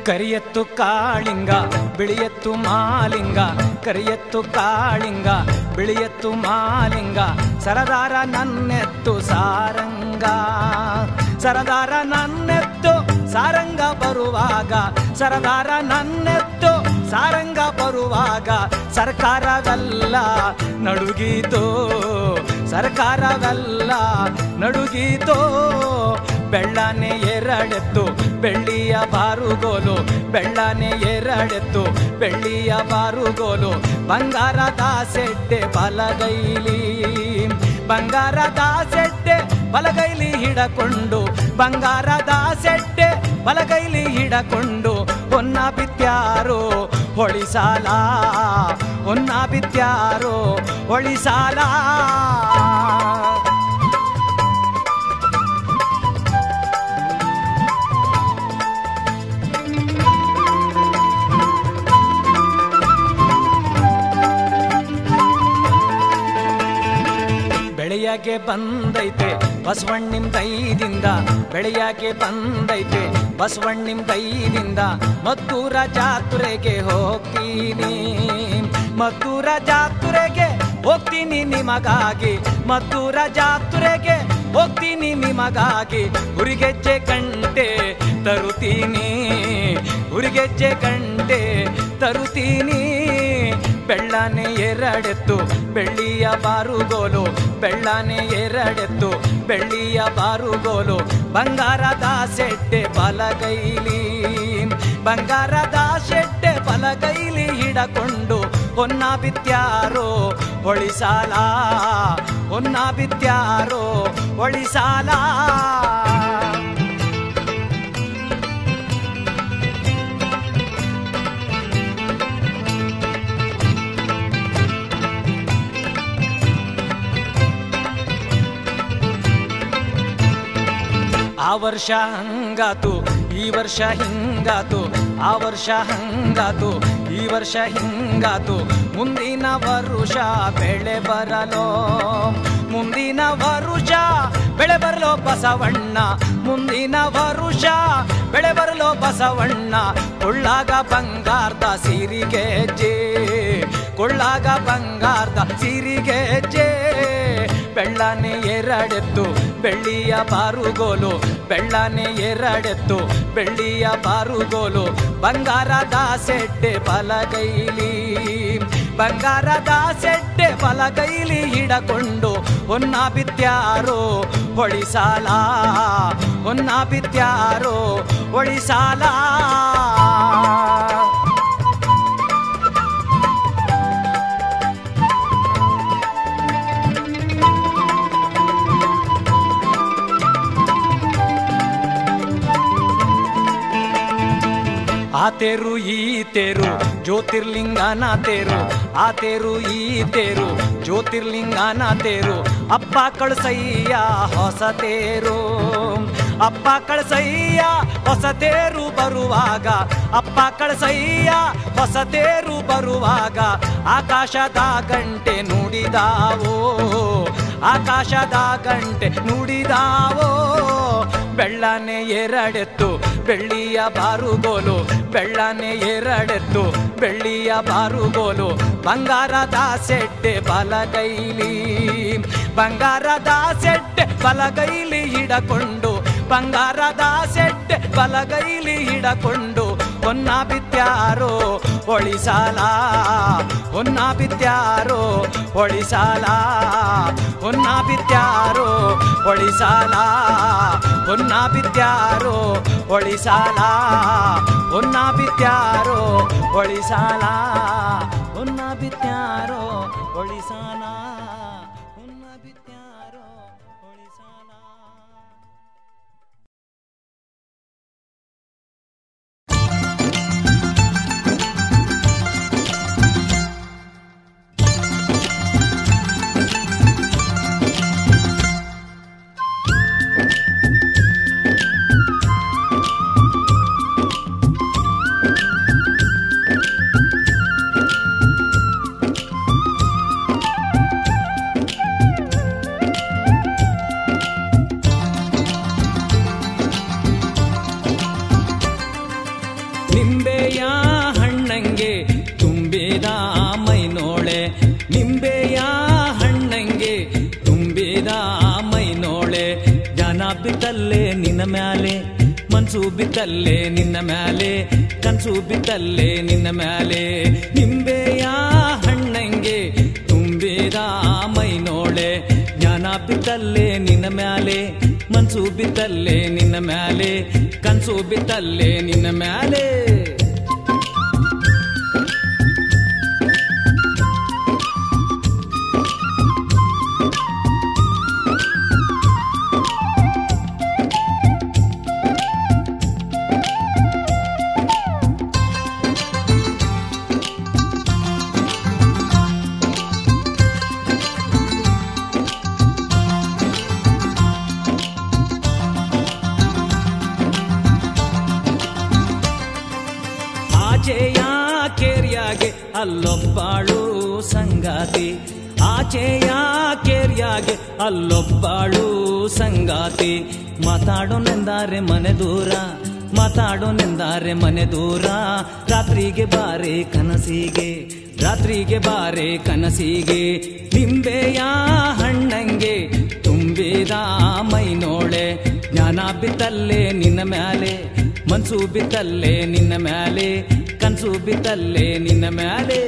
ಕರಿಯತ್ತು ಕಾಳಿಂಗ ಬಿಳಿಯತ್ತು ಮಾಲಿಂಗ ಕರಿಯತ್ತು ಕಾಳಿಂಗ ಬಿಳಿಯತ್ತು ಮಾಲಿಂಗ ಸರದಾರ ನನ್ನೆತ್ತು ಸಾರಂಗ ಸರದಾರ ನನ್ನೆತ್ತು ಸಾರಂಗ ಬರುವಾಗ ಸರದಾರ ನನ್ನೆತ್ತು ಸಾರಂಗ ಬರುವಾಗ ಸರ್ಕಾರವೆಲ್ಲ ನಡುಗೀತೋ ಸರ್ಕಾರವೆಲ್ಲ ನಡುಗೀತೋ ಬೆಳ್ಳನೆ ಎರಡೆತ್ತು ಬೆಳ್ಳಿಯ ಬಾರುಗೋಲು ಬೆಳ್ಳನೆ ಎರಡೆತ್ತು ಬೆಳ್ಳಿಯ ಬಾರುಗೋಲು ಬಂಗಾರದ ಸೆಡ್ಡೆ ಬಲಗೈಲಿ ಬಂಗಾರದ ಸೆಡ್ಡೆ ಬಲಗೈಲಿ ಹಿಡಕೊಂಡು ಬಂಗಾರದ ಸೆಡ್ಡೆ ಬಲಗೈಲಿ ಹಿಡಕೊಂಡು ಹೊನ್ನ ಬಿತ್ಯಾರೋ ಹೊಳಿಸಾಲ ಹೊನ್ನ ಬಿತ್ಯಾರೋ ಹೊಳಿಸಾಲ ಬೆಳೆಯಗೆ ಬಂದೈತೆ ಬಸವಣ್ಣಿಂ ದೈದಿಂದ ಬೆಳೆಯಗೆ ಬಂದೈತೆ ಬಸವಣ್ಣಿಂ ದೈದಿಂದ ಮದ್ದೂರ ಜಾತ್ರೆಗೆ ಹೋಗ್ತೀನಿ ಮದ್ದೂರ ಜಾತ್ರೆಗೆ ಹೋಗ್ತೀನಿ ನಿಮಗಾಗಿ ಮದ್ದೂರ ಜಾತ್ರೆಗೆ ಹೋಗ್ತೀನಿ ನಿಮಗಾಗಿ ಹುರಿಗೆಜ್ಜೆ ಗಂಟೆ ತರುತ್ತೀನಿ ಹುರಿಗೆಜ್ಜೆ ಗಂಟೆ ತರುತ್ತೀನಿ ಬೆಳ್ಳನೆ ಎರಡೆತ್ತು ಬೆಳ್ಳಿಯ ಬಾರುಗೋಲು ಬೆಳ್ಳನೆ ಎರಡೆತ್ತು ಬೆಳ್ಳಿಯ ಬಾರುಗೋಲು ಬಂಗಾರದ ಸೆಡ್ಡೆ ಬಲಗೈಲಿ ಬಂಗಾರದ ಸೆಡ್ಡೆ ಬಲಗೈಲಿ ಹಿಡಕೊಂಡು ಹೊನ್ನ ಬಿತ್ಯಾರೋ ಹೊಳಿಸಾಲ ಹೊನ್ನ ಬಿತ್ಯಾರೋ ಹೊಳಿಸಾಲ ಆ ವರ್ಷ ಹಂಗಾತು ಈ ವರ್ಷ ಹಿಂಗಾತು ಆ ವರ್ಷ ಹಂಗಾತು ಈ ವರ್ಷ ಹಿಂಗಾತು ಮುಂದಿನ ವರುಷ ಬೆಳೆ ಬರಲೋ ಮುಂದಿನ ವರುಷ ಬೆಳೆ ಬರಲೋ ಬಸವಣ್ಣ ಮುಂದಿನ ವರುಷ ಬೆಳೆ ಬರಲೋ ಬಸವಣ್ಣ ಕೊಳ್ಳಾಗ ಬಂಗಾರದ ಸಿರಿಗೆ ಜೇ ಕೊಳ್ಳಾಗ ಬಂಗಾರದ ಸಿರಿಗೆ ಜೇ ಬೆಳ್ಳನೆ ಎರಡೆತ್ತು ಬೆಳ್ಳಿಯ ಬಾರುಗೋಲು ಬೆಳ್ಳನೆ ಎರಡೆತ್ತು ಬೆಳ್ಳಿಯ ಬಾರುಗೋಲು ಬಂಗಾರದ ಸೆಡ್ಡೆ ಬಲಗೈಲಿ ಬಂಗಾರದ ಸೆಡ್ಡೆ ಬಲಗೈಲಿ ಹಿಡಕೊಂಡು ಹೊನ್ನ ಬಿತ್ಯಾರೋ ಹೊಳಿಸಾಲ ಹೊನ್ನ ಬಿತ್ಯಾರೋ ಹೊಳಿಸಾಲ ಆ ತೇರು ಈ ತೇರು ಜ್ಯೋತಿರ್ಲಿಂಗನ ತೇರು ಆ ತೇರು ಈ ತೇರು ಜ್ಯೋತಿರ್ಲಿಂಗನ ತೇರು ಅಪ್ಪ ಕಳಸಯ್ಯ ಹೊಸ ತೇರು ಅಪ್ಪ ಕಳಸಯ್ಯ ಹೊಸ ತೇರು ಬರುವಾಗ ಅಪ್ಪ ಕಳಸಯ್ಯ ಹೊಸ ತೇರು ಬರುವಾಗ ಆಕಾಶದ ಗಂಟೆ ನುಡಿದಾವೋ ಆಕಾಶದ ಗಂಟೆ ನುಡಿದಾವೋ ಬೆಳ್ಳನೆ ಎರಡೆತ್ತು ಬೆಳ್ಳಿಯ ಬಾರುಗೋಲು ಬೆಳ್ಳನೆ ಎರಡೆತ್ತು ಬೆಳ್ಳಿಯ ಬಾರುಗೋಲು ಬಂಗಾರದ ಸೆಡ್ಡೆ ಬಲಗೈಲಿ ಬಂಗಾರದ ಸೆಡ್ಡೆ ಬಲಗೈಲಿ ಹಿಡಕೊಂಡು ಬಂಗಾರದ ಸೆಡ್ಡೆ ಬಲಗೈಲಿ ಹಿಡಕೊಂಡು ಹೊನ್ನ ಬಿತ್ಯಾರೋ ಹೊಳಿಸಾಲ ಹೊನ್ನ ಬಿತ್ಯಾರೋ ಹೊಳಿಸಾಲ ಹೊನ್ನ ಬಿತ್ಯಾರೋ ಹೊಳಿಸಾಲ ಹೊನ್ನ ಬಿತ್ಯಾರೋ ಹೊಳಿಸಾಲ ಹೊನ್ನ ಬಿತ್ಯಾರೋ ಹೊಳಿಸಾಲ ಹೊನ್ನ ಬಿತ್ಯಾರೋ ಹೊಳಿಸಾಲ ಹೊನ್ನ ಬಿತ್ಯಾರೋ ಹೊಳಿಸಾಲ ತುಂಬಿದ ಮೈನೋಳೆ ನಿಂಬೆಯ ಹಣ್ಣಂಗೆ ತುಂಬಿದ ಮೈನೋಳೆ ಜನ ಬಿತ್ತಲ್ಲೇ ನಿನ್ನ ಮ್ಯಾಲೆ ಮನ್ಸು ಬಿತ್ತಲ್ಲೇ ನಿನ್ನ ಮ್ಯಾಲೆ ಕನ್ಸು ಬಿತ್ತಲ್ಲೇ ನಿನ್ನ ಮ್ಯಾಲೆ ನಿಂಬೆಯ ಹಣ್ಣಂಗೆ ತುಂಬಿದ ಮೈನೋಳೆ ಜ್ಞಾನ ಬಿತ್ತಲ್ಲೇ ನಿನ್ನ ಮ್ಯಾಲೆ ಮನ್ಸು ಬಿತ್ತಲ್ಲೇ ನಿನ್ನ ಮ್ಯಾಲೆ ಕನ್ಸು ಬಿತ್ತಲ್ಲೇ ನಿನ್ನ ಮ್ಯಾಲೆ ಆಚೆಯ ಕೇರಿಯಾಗೆ ಅಲ್ಲೊಬ್ಬಾಳು ಸಂಗಾತಿ ಆಚೆಯ ಕೇರಿಯಾಗೆ ಅಲ್ಲೊಬ್ಬಾಳು ಸಂಗಾತಿ ಮಾತಾಡೋನೆಂದಾರೆ ಮನೆ ದೂರ ಮಾತಾಡೋನೆಂದಾರೆ ಮನೆ ದೂರ ರಾತ್ರಿಗೆ ಬಾರೆ ಕನಸಿಗೆ ರಾತ್ರಿಗೆ ಬಾರೆ ಕನಸಿಗೆ ನಿಂಬೆಯ ಹಣ್ಣಂಗೆ ತುಂಬಿದ ಮೈನೋಳೆ ಜ್ಞಾನ ಬಿತ್ತಲ್ಲೇ ನಿನ್ನ ಮ್ಯಾಲೆ ಮನ್ಸು ಬಿತ್ತಲ್ಲೇ ನಿನ್ನ ಮ್ಯಾಲೆ ಕನ್ಸು ಬಿತ್ತಲ್ಲೇ ನಿನ್ನ ಮ್ಯಾಲೆ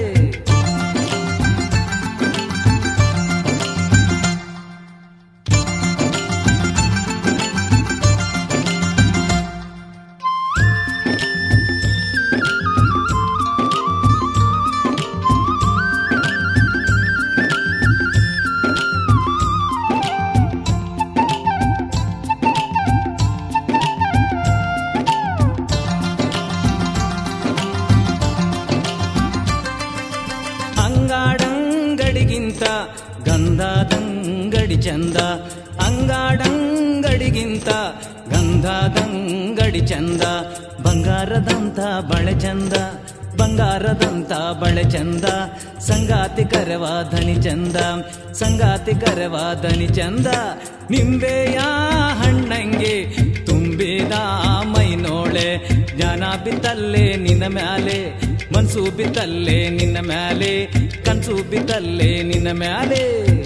ಅಂಗಾಡಂಗಡಿಗಿಂತ ಗಂಧದಂಗಡಿ ಚಂದ ಅಂಗಾಡಂಗಡಿಗಿಂತ ಗಂಧದಂಗಡಿ ಚಂದ ಬಂಗಾರದಂತ ಬಳೆ ಚಂದ ಬಂಗಾರದಂತ ಬಳೆ ಚಂದ ಸಂಗಾತಿ ಕರವ ಧನಿ ಚಂದ ಸಂಗಾತಿ ಕರವ ಧನಿ ಚಂದ ನಿಂಬೆಯ ಹಣ್ಣಂಗೆ ತುಂಬಿದ ಮೈನೋಳೆ ಜ್ಞಾನ ಬಿತ್ತಲ್ಲೇ ನಿನ್ನ ಮ್ಯಾಲೆ ಮನ್ಸು ಬಿತ್ತಲ್ಲೇ ನಿನ್ನ ಮ್ಯಾಲೆ ಕನ್ಸು ಬಿತ್ತಲ್ಲೇ ನಿನ್ನ ಮ್ಯಾಲೆ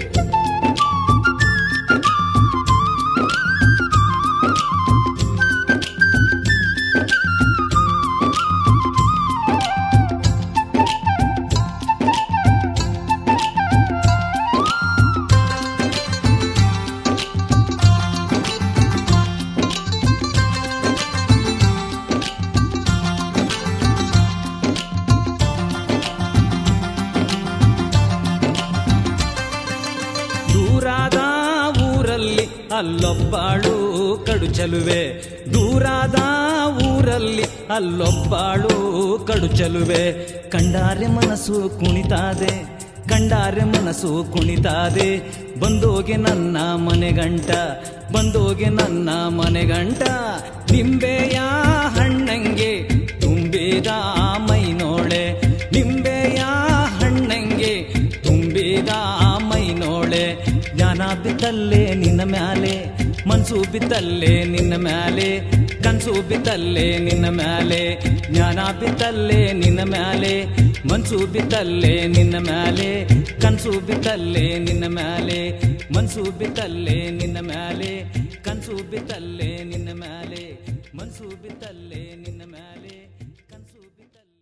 ದೂರಾದ ಊರಲ್ಲಿ ಅಲ್ಲೊಬ್ಬಾಳು ಕಡು ಚಲುವೆ ದೂರಾದ ಊರಲ್ಲಿ ಅಲ್ಲೊಬ್ಬಾಳು ಕಡು ಚಲುವೆ ಕಂಡಾರೆ ಮನಸ್ಸು ಕುಣಿತಾದೆ ಕಂಡಾರೆ ಮನಸ್ಸು ಕುಣಿತಾದೆ ಬಂದೋಗೆ ನನ್ನ ಮನೆಗಂಟ ಬಂದೋಗೆ ನನ್ನ ಮನೆಗಂಟ ನಿಂಬೆಯ ಹಣ್ಣಂಗೆ ತುಂಬಿದ ಮೈನೋಳೆ ನಿಂಬೆಯ ಹಣ್ಣಂಗೆ ತುಂಬಿದ ಮೈನೋಳೆ ಜ್ಞಾನ ಬಿತ್ತಲ್ಲೇ ನಿನ್ನ ಮ್ಯಾಲೆ ಮನ್ಸು ಬಿತ್ತಲ್ಲೇ ನಿನ್ನ ಮ್ಯಾಲೆ ಕನ್ಸು ಬಿತ್ತಲ್ಲೇ ನಿನ್ನ ಮ್ಯಾಲೆ ಜ್ಞಾನ ಬಿತ್ತಲ್ಲೇ ನಿನ್ನ ಮ್ಯಾಲೆ ಮನ್ಸು ಬಿತ್ತಲ್ಲೇ ನಿನ್ನ ಮ್ಯಾಲೆ ಕನ್ಸು ಬಿತ್ತಲ್ಲೇ ನಿನ್ನ ಮ್ಯಾಲೆ ಮನ್ಸು ಬಿತ್ತಲ್ಲೇ ನಿನ್ನ ಮ್ಯಾಲೆ ಕನ್ಸು ಬಿತ್ತಲ್ಲೇ ನಿನ್ನ ಮ್ಯಾಲೆ ಮನ್ಸು ಬಿತ್ತಲ್ಲೇ ನಿನ್ನ ಮ್ಯಾಲೆ ಕನ್ಸು ಬಿತ್ತಲ್ಲೇ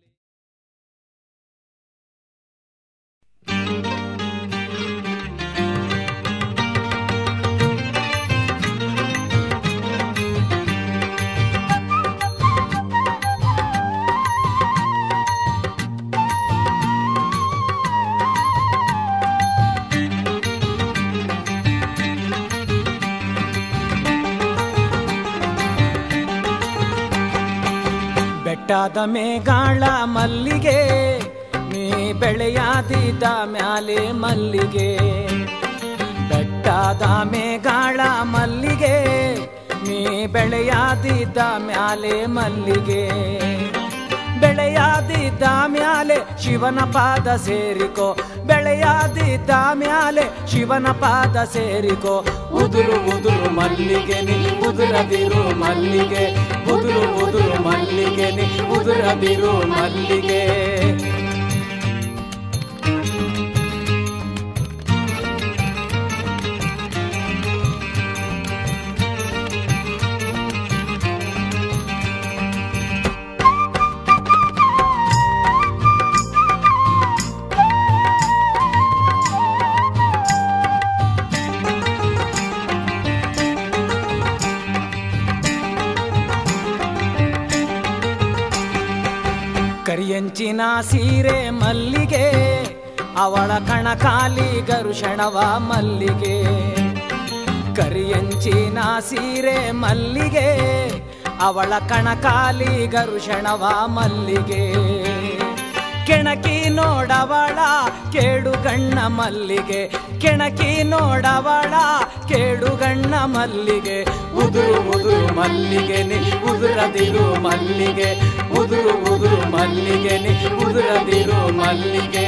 ಬೆಟ್ಟದ ಮೇಗಾಳ ಮಲ್ಲಿಗೆ ನೀ ಬೆಳೆಯಾದಿದ ಮ್ಯಾಲೆ ಮಲ್ಲಿಗೆ ಬೆಟ್ಟದ ಮೇಗಾಳ ಮಲ್ಲಿಗೆ ನೀ ಬೆಳೆಯಾದಿದ್ದ ಮ್ಯಾಲೆ ಮಲ್ಲಿಗೆ ಬೆಳೆಯಾದಿದ್ದ ಮ್ಯಾಲೆ ಶಿವನ ಪಾದ ಸೇರಿಕೋ ಬೆಳೆಯಾದಿದ್ದ ಮ್ಯಾಲೆ ಶಿವನ ಪಾದ ಸೇರಿಕೋ ಉದುರು ಉದುರು ಮಲ್ಲಿಗೆ ನೀ ಉದುರದಿರು ಮಲ್ಲಿಗೆ ಉದುರು ಉದುರು ಮಲ್ಲಿಗೆ ನೀ ಉದುರದಿರು ಮಲ್ಲಿಗೆ ಕರಿಯಂಚಿನ ಸೀರೆ ಮಲ್ಲಿಗೆ ಅವಳ ಕಣಕಾಲಿ ಗರುಷಣವ ಮಲ್ಲಿಗೆ ಕರಿಯಂಚಿನ ಸೀರೆ ಮಲ್ಲಿಗೆ ಅವಳ ಕಣಕಾಲಿ ಗರುಷಣವ ಮಲ್ಲಿಗೆ ಕೆಣಕಿ ನೋಡವಳ ಕೇಡುಗಣ್ಣ ಮಲ್ಲಿಗೆ ಕೆಣಕಿ ನೋಡವಳ ಕೇಡುಗಣ್ಣ ಮಲ್ಲಿಗೆ ಉದುರು ಉದುರು ಮಲ್ಲಿಗೆ ನಿ ಉದುರದಿರು ಮಲ್ಲಿಗೆ ಉದುರು ಉದುರು ಮಲ್ಲಿಗೆ ನಿ ಉದುರದಿರು ಮಲ್ಲಿಗೆ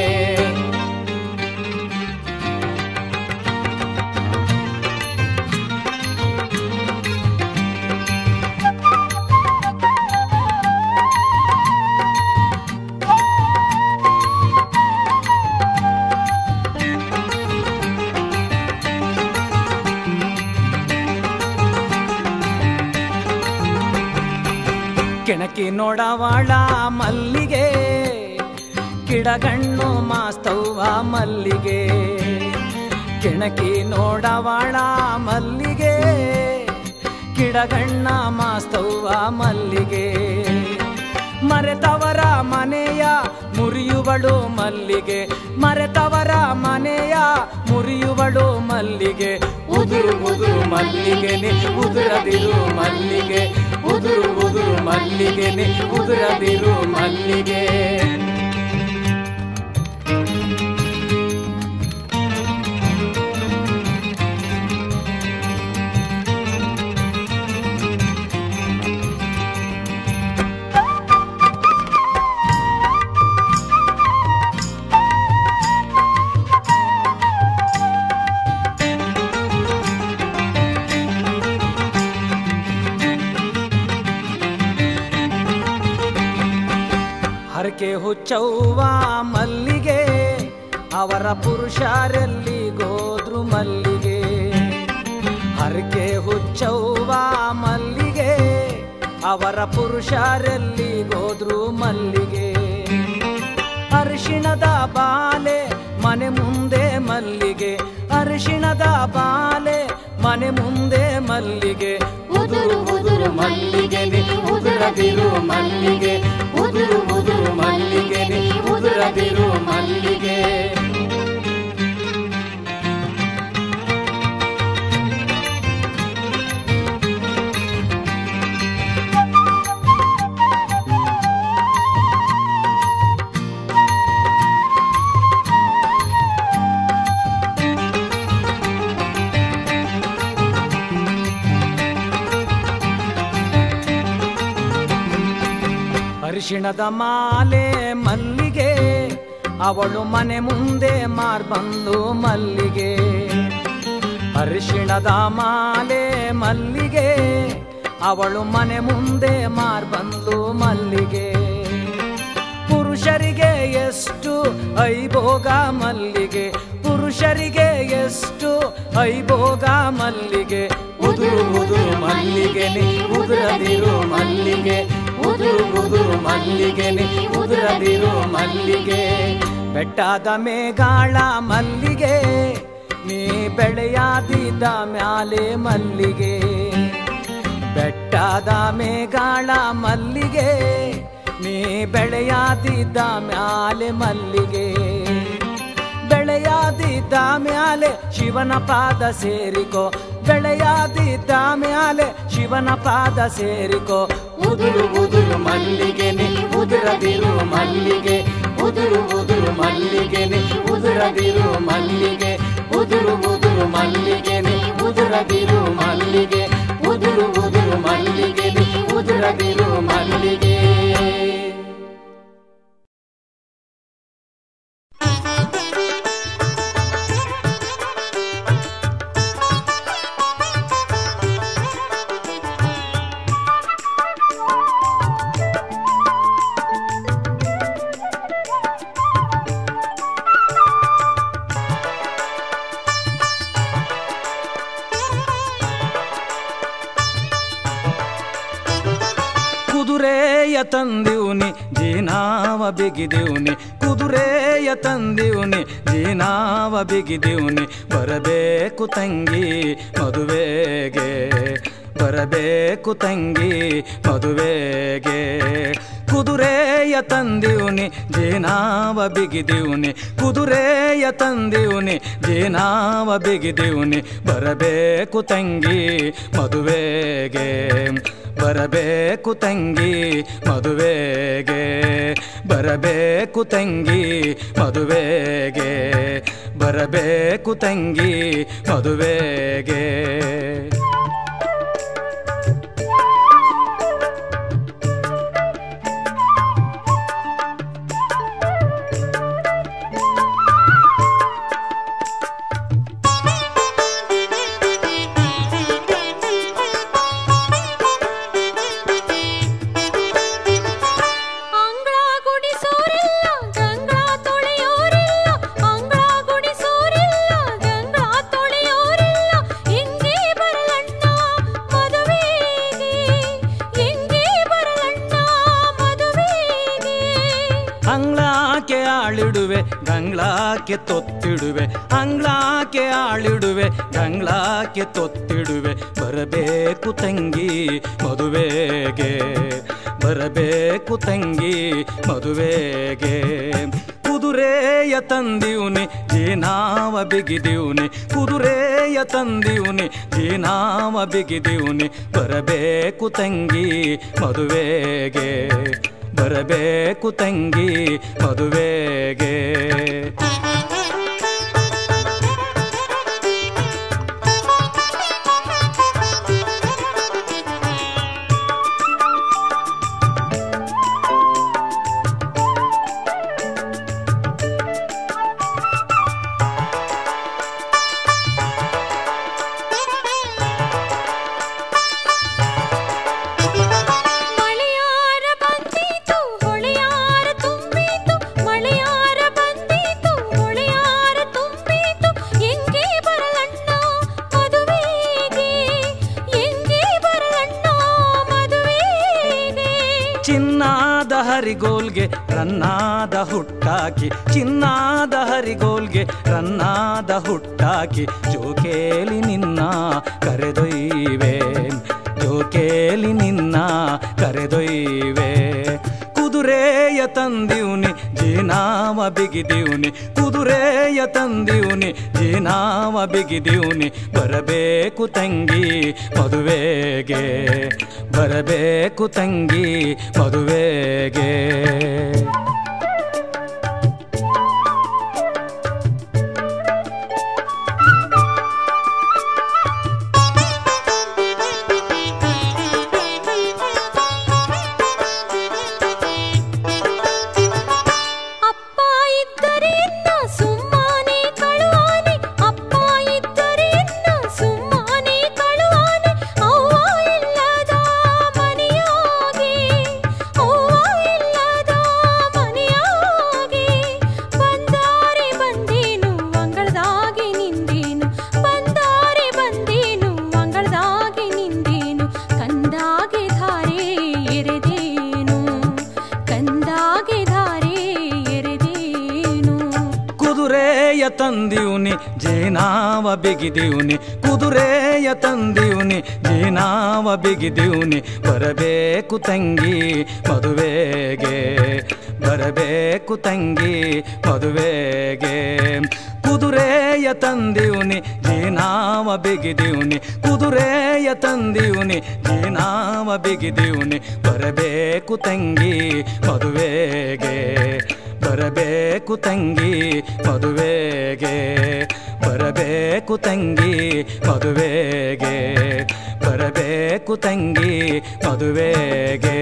ಕೆಣಕಿ ನೋಡವಾಳ ಮಲ್ಲಿಗೆ ಕಿಡಗಣ್ಣು ಮಾಸ್ತವ್ವ ಮಲ್ಲಿಗೆ ಕೆಣಕಿ ನೋಡವಾಳ ಮಲ್ಲಿಗೆ ಕಿಡಗಣ್ಣ ಮಾಸ್ತವ್ವ ಮಲ್ಲಿಗೆ ಮರೆತವರ ಮನೆಯ ಮುರಿಯುವಳು ಮಲ್ಲಿಗೆ ಮರೆತವರ ಮನೆಯ ಮುರಿಯುವಳು ಮಲ್ಲಿಗೆ ಉದುರು ಉದುರು ಮಲ್ಲಿಗೆ ನಿ ಉದುರದಿರು ಮಲ್ಲಿಗೆ ಉದುರು ಉದುರು ಮಲ್ಲಿಗೆ ನಿ ಉದುರದಿರು ಮಲ್ಲಿಗೆ ಹರಕೆ ಹುಚ್ಚವ್ವ ಮಲ್ಲಿಗೆ ಅವರ ಪುರುಷರೆಲ್ಲಿ ಗೋದ್ರು ಮಲ್ಲಿಗೆ ಹರಕೆ ಹುಚ್ಚವ್ವ ಮಲ್ಲಿಗೆ ಅವರ ಪುರುಷರೆಲ್ಲಿ ಗೋದ್ರು ಮಲ್ಲಿಗೆ ಅರಿಶಿಣದ ಬಾಲೆ ಮನೆ ಮುಂದೆ ಮಲ್ಲಿಗೆ ಅರಿಶಿಣದ ಬಾಲೆ ಮನೆ ಮುಂದೆ ಮಲ್ಲಿಗೆ ಉದುರು ಉದುರು ಮಲ್ಲಿಗೆ ನಿ ಉದುರದಿರು ಮಲ್ಲಿಗೆ ಉದುರು ಉದುರು ಮಲ್ಲಿಗೆ ನಿ ಉದುರದಿರು ಮಲ್ಲಿಗೆ ಅರಿಶಿಣದ ಮಾಲೆ ಮಲ್ಲಿಗೆ ಅವಳು ಮನೆ ಮುಂದೆ ಮಾರ್ಬಂದು ಮಲ್ಲಿಗೆ ಅರಿಶಿಣದ ಮಾಲೆ ಮಲ್ಲಿಗೆ ಅವಳು ಮನೆ ಮುಂದೆ ಮಾರ್ಬಂದು ಮಲ್ಲಿಗೆ ಪುರುಷರಿಗೆ ಎಷ್ಟು ಐಭೋಗ ಮಲ್ಲಿಗೆ ಪುರುಷರಿಗೆ ಎಷ್ಟು ಐಭೋಗ ಮಲ್ಲಿಗೆ ಉದುರು ಉದುರು ಮಲ್ಲಿಗೆ ನಿ ಉದುರದಿರು ಮಲ್ಲಿಗೆ ಉದುರು ಉದುರು ಮಲ್ಲಿಗೆ ನಿ ಉದುರದಿರು ಮಲ್ಲಿಗೆ ಬೆಟ್ಟದ ಮೇಗಾಳ ಮಲ್ಲಿಗೆ ನೀ ಬೆಳೆಯಾದಿದ್ದ ಮ್ಯಾಲೆ ಮಲ್ಲಿಗೆ ಬೆಟ್ಟದ ಮೇಗಾಳ ಮಲ್ಲಿಗೆ ನೀ ಬೆಳೆಯಾದಿದ್ದ ಮ್ಯಾಲೆ ಮಲ್ಲಿಗೆ ಬೆಳೆಯಾದಿದ್ದ ಮ್ಯಾಲೆ ಶಿವನ ಪಾದ ಸೇರಿಕೋ ಬೆಳೆಯಾದಿದ್ದ ಮ್ಯಾಲೆ ಶಿವನ ಪಾದ ಸೇರಿಕೋ ಉದುರು ಉದುರು ಮಲ್ಲಿಗೆ ನಿ ಉದುರದಿರು ಮಲ್ಲಿಗೆ ಉದುರು ಉದುರು ಮಲ್ಲಿಗೆ ನಿ ಉದುರದಿರು ಮಲ್ಲಿಗೆ ಉದುರು ಉದುರು ಮಲ್ಲಿಗೆ ನಿ ಉದುರದಿರು ಮಲ್ಲಿಗೆ ಉದುರು ಉದುರು ಮಲ್ಲಿಗೆ ನಿ ಉದುರದಿರು ಮಲ್ಲಿಗೆ ಕುದುರೆಯ ತಂದಿವ್ನಿ ಜೀನಾವ ಬಿಗಿದಿವ್ನಿ ಕುದುರೆಯ ತಂದಿವ್ನಿ ಜೀನಾವ ಬಿಗಿದಿವ್ನಿ ಬರಬೇಕು ತಂಗಿ ಮದುವೆಗೆ ಬರಬೇಕು ತಂಗಿ ಮದುವೆಗೆ ಕುದುರೆಯ ತಂದಿವ್ನಿ ಜೇನಾವ ಬಿಗಿದಿವ್ನಿ ಕುದುರೆಯ ತಂದಿವ್ನಿ ಜೇನಾವ ಬಿಗಿದಿವ್ನಿ ಬರಬೇಕು ತಂಗಿ ಮದುವೆಗೆ ಬರಬೇಕು ತಂಗಿ ಮದುವೆಗೆ ಬರಬೇಕು ತಂಗಿ ಮದುವೆಗೆ ಬರಬೇಕು ತಂಗಿ ಮದುವೆಗೆ ಅಂಗಳ ಗುಡಿಸೋರಿಲ್ಲ ಗಂಗಳ ತೊಳೆಯೋರಿಲ್ಲ ಅಂಗಳ ಗುಡಿಸೋರಿಲ್ಲ ಗಂಗಳ ತೊಳೆಯೋರಿಲ್ಲ ಎಂಗೆ ಬರಲಣ್ಣ ಮದುವೆಗೆ ಎಂಗೆ ಬರಲಣ್ಣ ಮದುವೆಗೆ ಅಂಗ್ಳಾಕೆ ಆಳಿಡುವೆ ಗಂಗ್ಳಾಕೆ ತೊತ್ತಿಡುವೆ ಅಂಗ್ಳಾಕೆ ಆಳಿಡುವೆ ಗಂಗ್ಳಾಕೆ ತೊತ್ತಿಡುವೆ ಬರಬೇಕು ತಂಗಿ ಮದುವೆಗೆ ಬರಬೇಕು ತಂಗಿ ಮದುವೆಗೆ ಕುದುರೆಯ ತಂದಿವ್ನಿ ಜೀನಾವ ಬಿಗಿದಿವ್ನಿ ಕುದುರೆಯ ತಂದಿವ್ನಿ ಜೀನಾವ ಬಿಗಿದಿವ್ನಿ ಬರಬೇಕು ತಂಗಿ ಮದುವೆಗೆ ಬರಬೇಕು ತಂಗಿ ಮದುವೆಗೆ ಮಳೆಯಾರ ಬಂದೀತು ಹೊಳೆಯಾರ ತುಂಬೀತು ಮಳೆಯಾರ ಬಂದೀತು ಹೊಳೆಯಾರ ತುಂಬೀತು ಎಂಗೆ ಬರಲಣ್ಣ ಮದುವೆಗೆ ಎಂಗೆ ಬರಲಣ್ಣ ಮದುವೆಗೆ ಚಿನ್ನಾದ ಹರಿಗೋಲ್ಗೆ ರನ್ನಾದ ಹುಟ್ಟಾಕಿ ಚಿನ್ನಾದ ಹರಿಗೋಲ್ಗೆ ರನ್ನಾದ ಹುಟ್ಟಾಕಿ ಜೋಕೇಲಿ ನಿನ್ನ ಕರೆದೊಯ್ವೆ ಜೋಕೇಲಿ ನಿನ್ನ ಕರೆದೊಯ್ವೆ ಕುದುರೆಯ ತಂದಿವ್ನಿ ಜೀನಾವ ಬಿಗಿದಿವ್ನಿ ಕುದುರೆಯ ತಂದಿವ್ನಿ ಜೀನಾವ ಬಿಗಿದಿವ್ನಿ ಬರಬೇಕು ತಂಗಿ ಮದುವೆಗೆ ಬರಬೇಕು ತಂಗಿ ಮದುವೆಗೆ ಅಪ್ಪ ಇದ್ದರೆ ಇನ್ನ ಸುಮ್ಮನೆ ಕಳುವಾನೆ ಅಪ್ಪ ಇದ್ದರೆ ಇನ್ನ ಸುಮ್ಮನೆ ಕಳುವಾನೆ ಅವ್ವ ಇಲ್ಲದ ಮನೆಯಾಗೆ ಅವ್ವ ಇಲ್ಲದ ಮನೆಯಾಗೆ ಬಂದಾರೆ ಬಂದೇನು ಅಂಗಳದಾಗೆ ನಿಂದೇನು ಬಂದಾರೆ ಬಂದೇನು ಅಂಗಳದಾಗೆ ನಿಂದೇನು ಕಂದಾಗೆ ಧಾರೆ ಎರೆದೇನು ಕಂದಾಗೆ ಧಾರೆ ಎರೆದೇನು ಕುದುರೆಯ ತಂದಿವ್ನಿ ಜೀನಾವ ಬಿಗಿದಿವ್ನಿ ಕುದುರೆಯ ತಂದಿವ್ನಿ ಜೀನಾವ ಬಿಗಿದಿವ್ನಿ ಬರಬೇಕು ತಂಗಿ ಮದುವೆಗೆ ಬರಬೇಕು ತಂಗಿ ಮದುವೆಗೆ ಕುದುರೆಯ ತಂದಿವ್ನಿ ಜೀನಾವ ಬಿಗಿದಿವ್ನಿ ಕುದುರೆಯ ತಂದಿವ್ನಿ ಜೀನಾವ ಬಿಗಿದಿವ್ನಿ ಬರಬೇಕು ತಂಗಿ ಮದುವೆಗೆ ಬರಬೇಕು ತಂಗಿ ಮದುವೆಗೆ ಬರಬೇಕು ತಂಗಿ ಮದುವೆಗೆ ಬರಬೇಕು ತಂಗಿ ಮದುವೆಗೆ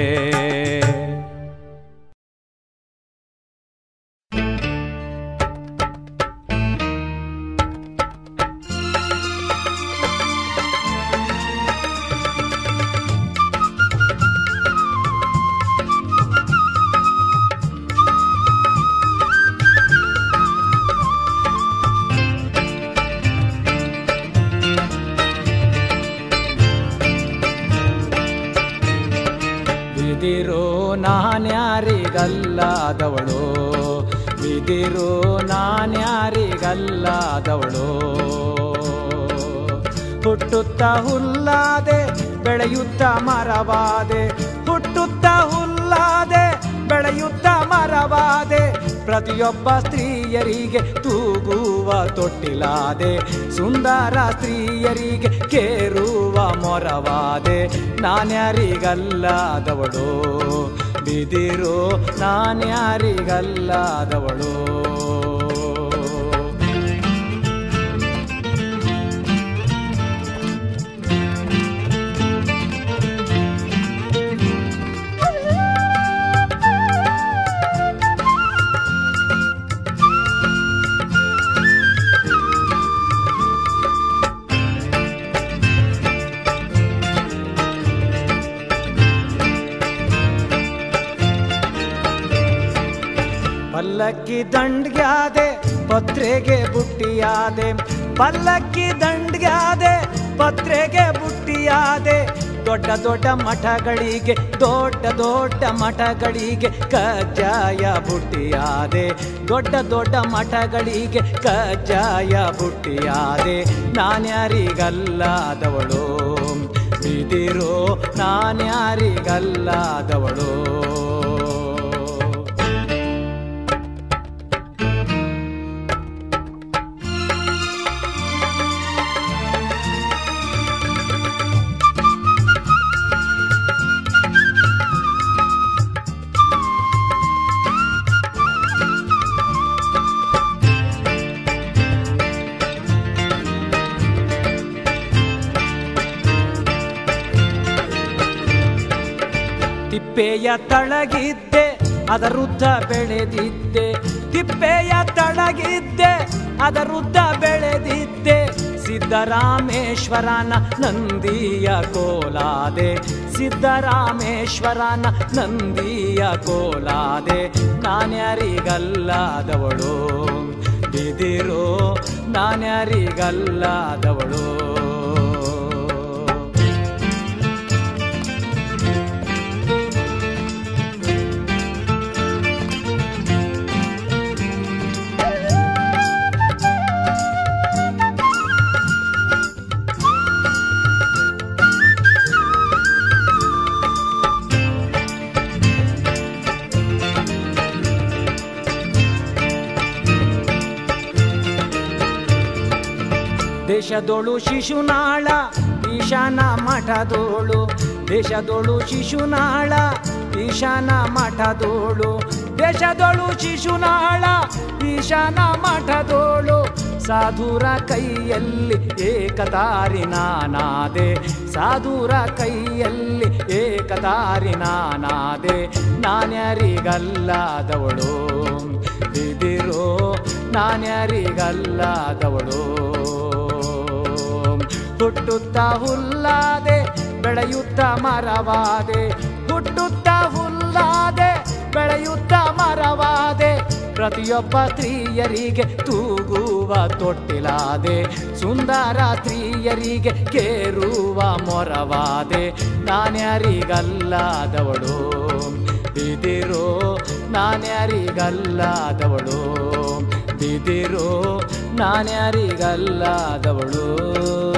ಬಿದಿರೋ ನಾನ್ಯಾರಿಗಲ್ಲಾದವಳು ಬಿದಿರೋ ನಾನ್ಯಾರಿಗಲ್ಲಾದವಳು ಹುಟ್ಟುತ್ತ ಹುಲ್ಲಾದೆ ಬೆಳೆಯುತ್ತ ಮರವಾದೆ ಹುಟ್ಟುತ್ತ ಹುಲ್ಲಾದೆ ಬೆಳೆಯುತ್ತ ಮರವಾದೆ ಪ್ರತಿಯೊಬ್ಬ ಸ್ತ್ರೀಯರಿಗೆ ತೂಗುವ ತೊಟ್ಟಿಲಾದೆ ಸುಂದರ ಸ್ತ್ರೀಯರಿಗೆ ಕೇರುವ ಮೊರವಾದೆ ನಾನ್ಯಾರಿಗಲ್ಲಾದವಳು ಬಿದಿರು ನಾನ್ಯಾರಿಗಲ್ಲಾದವಳು ಪಲ್ಲಕ್ಕಿ ದಂಡ್ಗ್ಯಾದೆ ಪತ್ರೆಗೆ ಬುಟ್ಟಿಯಾದೆ ಪಲ್ಲಕ್ಕಿ ದಂಡ್ಗ್ಯಾದೆ ಪತ್ರೆಗೆ ಬುಟ್ಟಿಯಾದೆ ದೊಡ್ಡ ದೊಡ್ಡ ಮಠಗಳಿಗೆ ದೊಡ್ಡ ದೊಡ್ಡ ಮಠಗಳಿಗೆ ಕಜ್ಜಾಯ ಬುಟ್ಟಿಯಾದೆ ದೊಡ್ಡ ದೊಡ್ಡ ಮಠಗಳಿಗೆ ಕಜ್ಜಾಯ ಬುಟ್ಟಿಯಾದೆ ನಾನ್ಯಾರಿಗಲ್ಲಾದವಳು ಬಿದಿರೋ ನಾನ್ಯಾರಿಗಲ್ಲಾದವಳು ತಿಪ್ಪೆಯ ತಳಗಿದ್ದೆ ಅದರುದ್ದ ಬೆಳೆದಿದ್ದೆ ತಿಪ್ಪೆಯ ತಳಗಿದ್ದೆ ಅದರುದ್ದ ಬೆಳೆದಿದ್ದೆ ಸಿದ್ದರಾಮೇಶ್ವರನ ನಂದಿಯ ಕೋಲಾದೆ ಸಿದ್ದರಾಮೇಶ್ವರನ ನಂದಿಯ ಕೋಲಾದೆ ನಾನ್ಯಾರಿಗಲ್ಲಾದವಳು ಬಿದಿರೋ ನಾನ್ಯಾರಿಗಲ್ಲಾದವಳು ದೇಶದೊಳು ಶಿಶುನಾಳ ಈಶಾನ ಮಠದೋಳು ದೇಶದೊಳು ಶಿಶುನಾಳ ಈಶಾನ ಮಠದೋಳು ದೇಶದೊಳು ಶಿಶುನಾಳ ಈಶಾನ ಮಠದೋಳು ಸಾಧುರ ಕೈಯಲ್ಲಿ ಏಕತಾರಿ ನಾನಾದೆ ಸಾಧುರ ಕೈಯಲ್ಲಿ ಏಕತಾರಿ ನಾನಾದೆ ನಾನ್ಯಾರಿಗಲ್ಲಾದವಳು ಬಿದಿರೋ ನಾನ್ಯಾರಿಗಲ್ಲಾದವಳು ಹುಟ್ಟುತ್ತಾ ಹುಲ್ಲಾದೆ ಬೆಳೆಯುತ್ತ ಮರವಾದೆ ಹುಟ್ಟುತ್ತ ಹುಲ್ಲಾದೆ ಬೆಳೆಯುತ್ತ ಮರವಾದೆ ಪ್ರತಿಯೊಬ್ಬ ಸ್ತ್ರೀಯರಿಗೆ ತೂಗುವ ತೊಟ್ಟಿಲಾದೆ ಸುಂದರ ಸ್ತ್ರೀಯರಿಗೆ ಕೇರುವ ಮೊರವಾದೆ ನಾನ್ಯಾರಿಗಲ್ಲಾದವಳು ಬಿದಿರೋ ನಾನ್ಯಾರಿಗಲ್ಲಾದವಳು ಬಿದಿರೋ ನಾನ್ಯಾರಿಗಲ್ಲಾದವಳು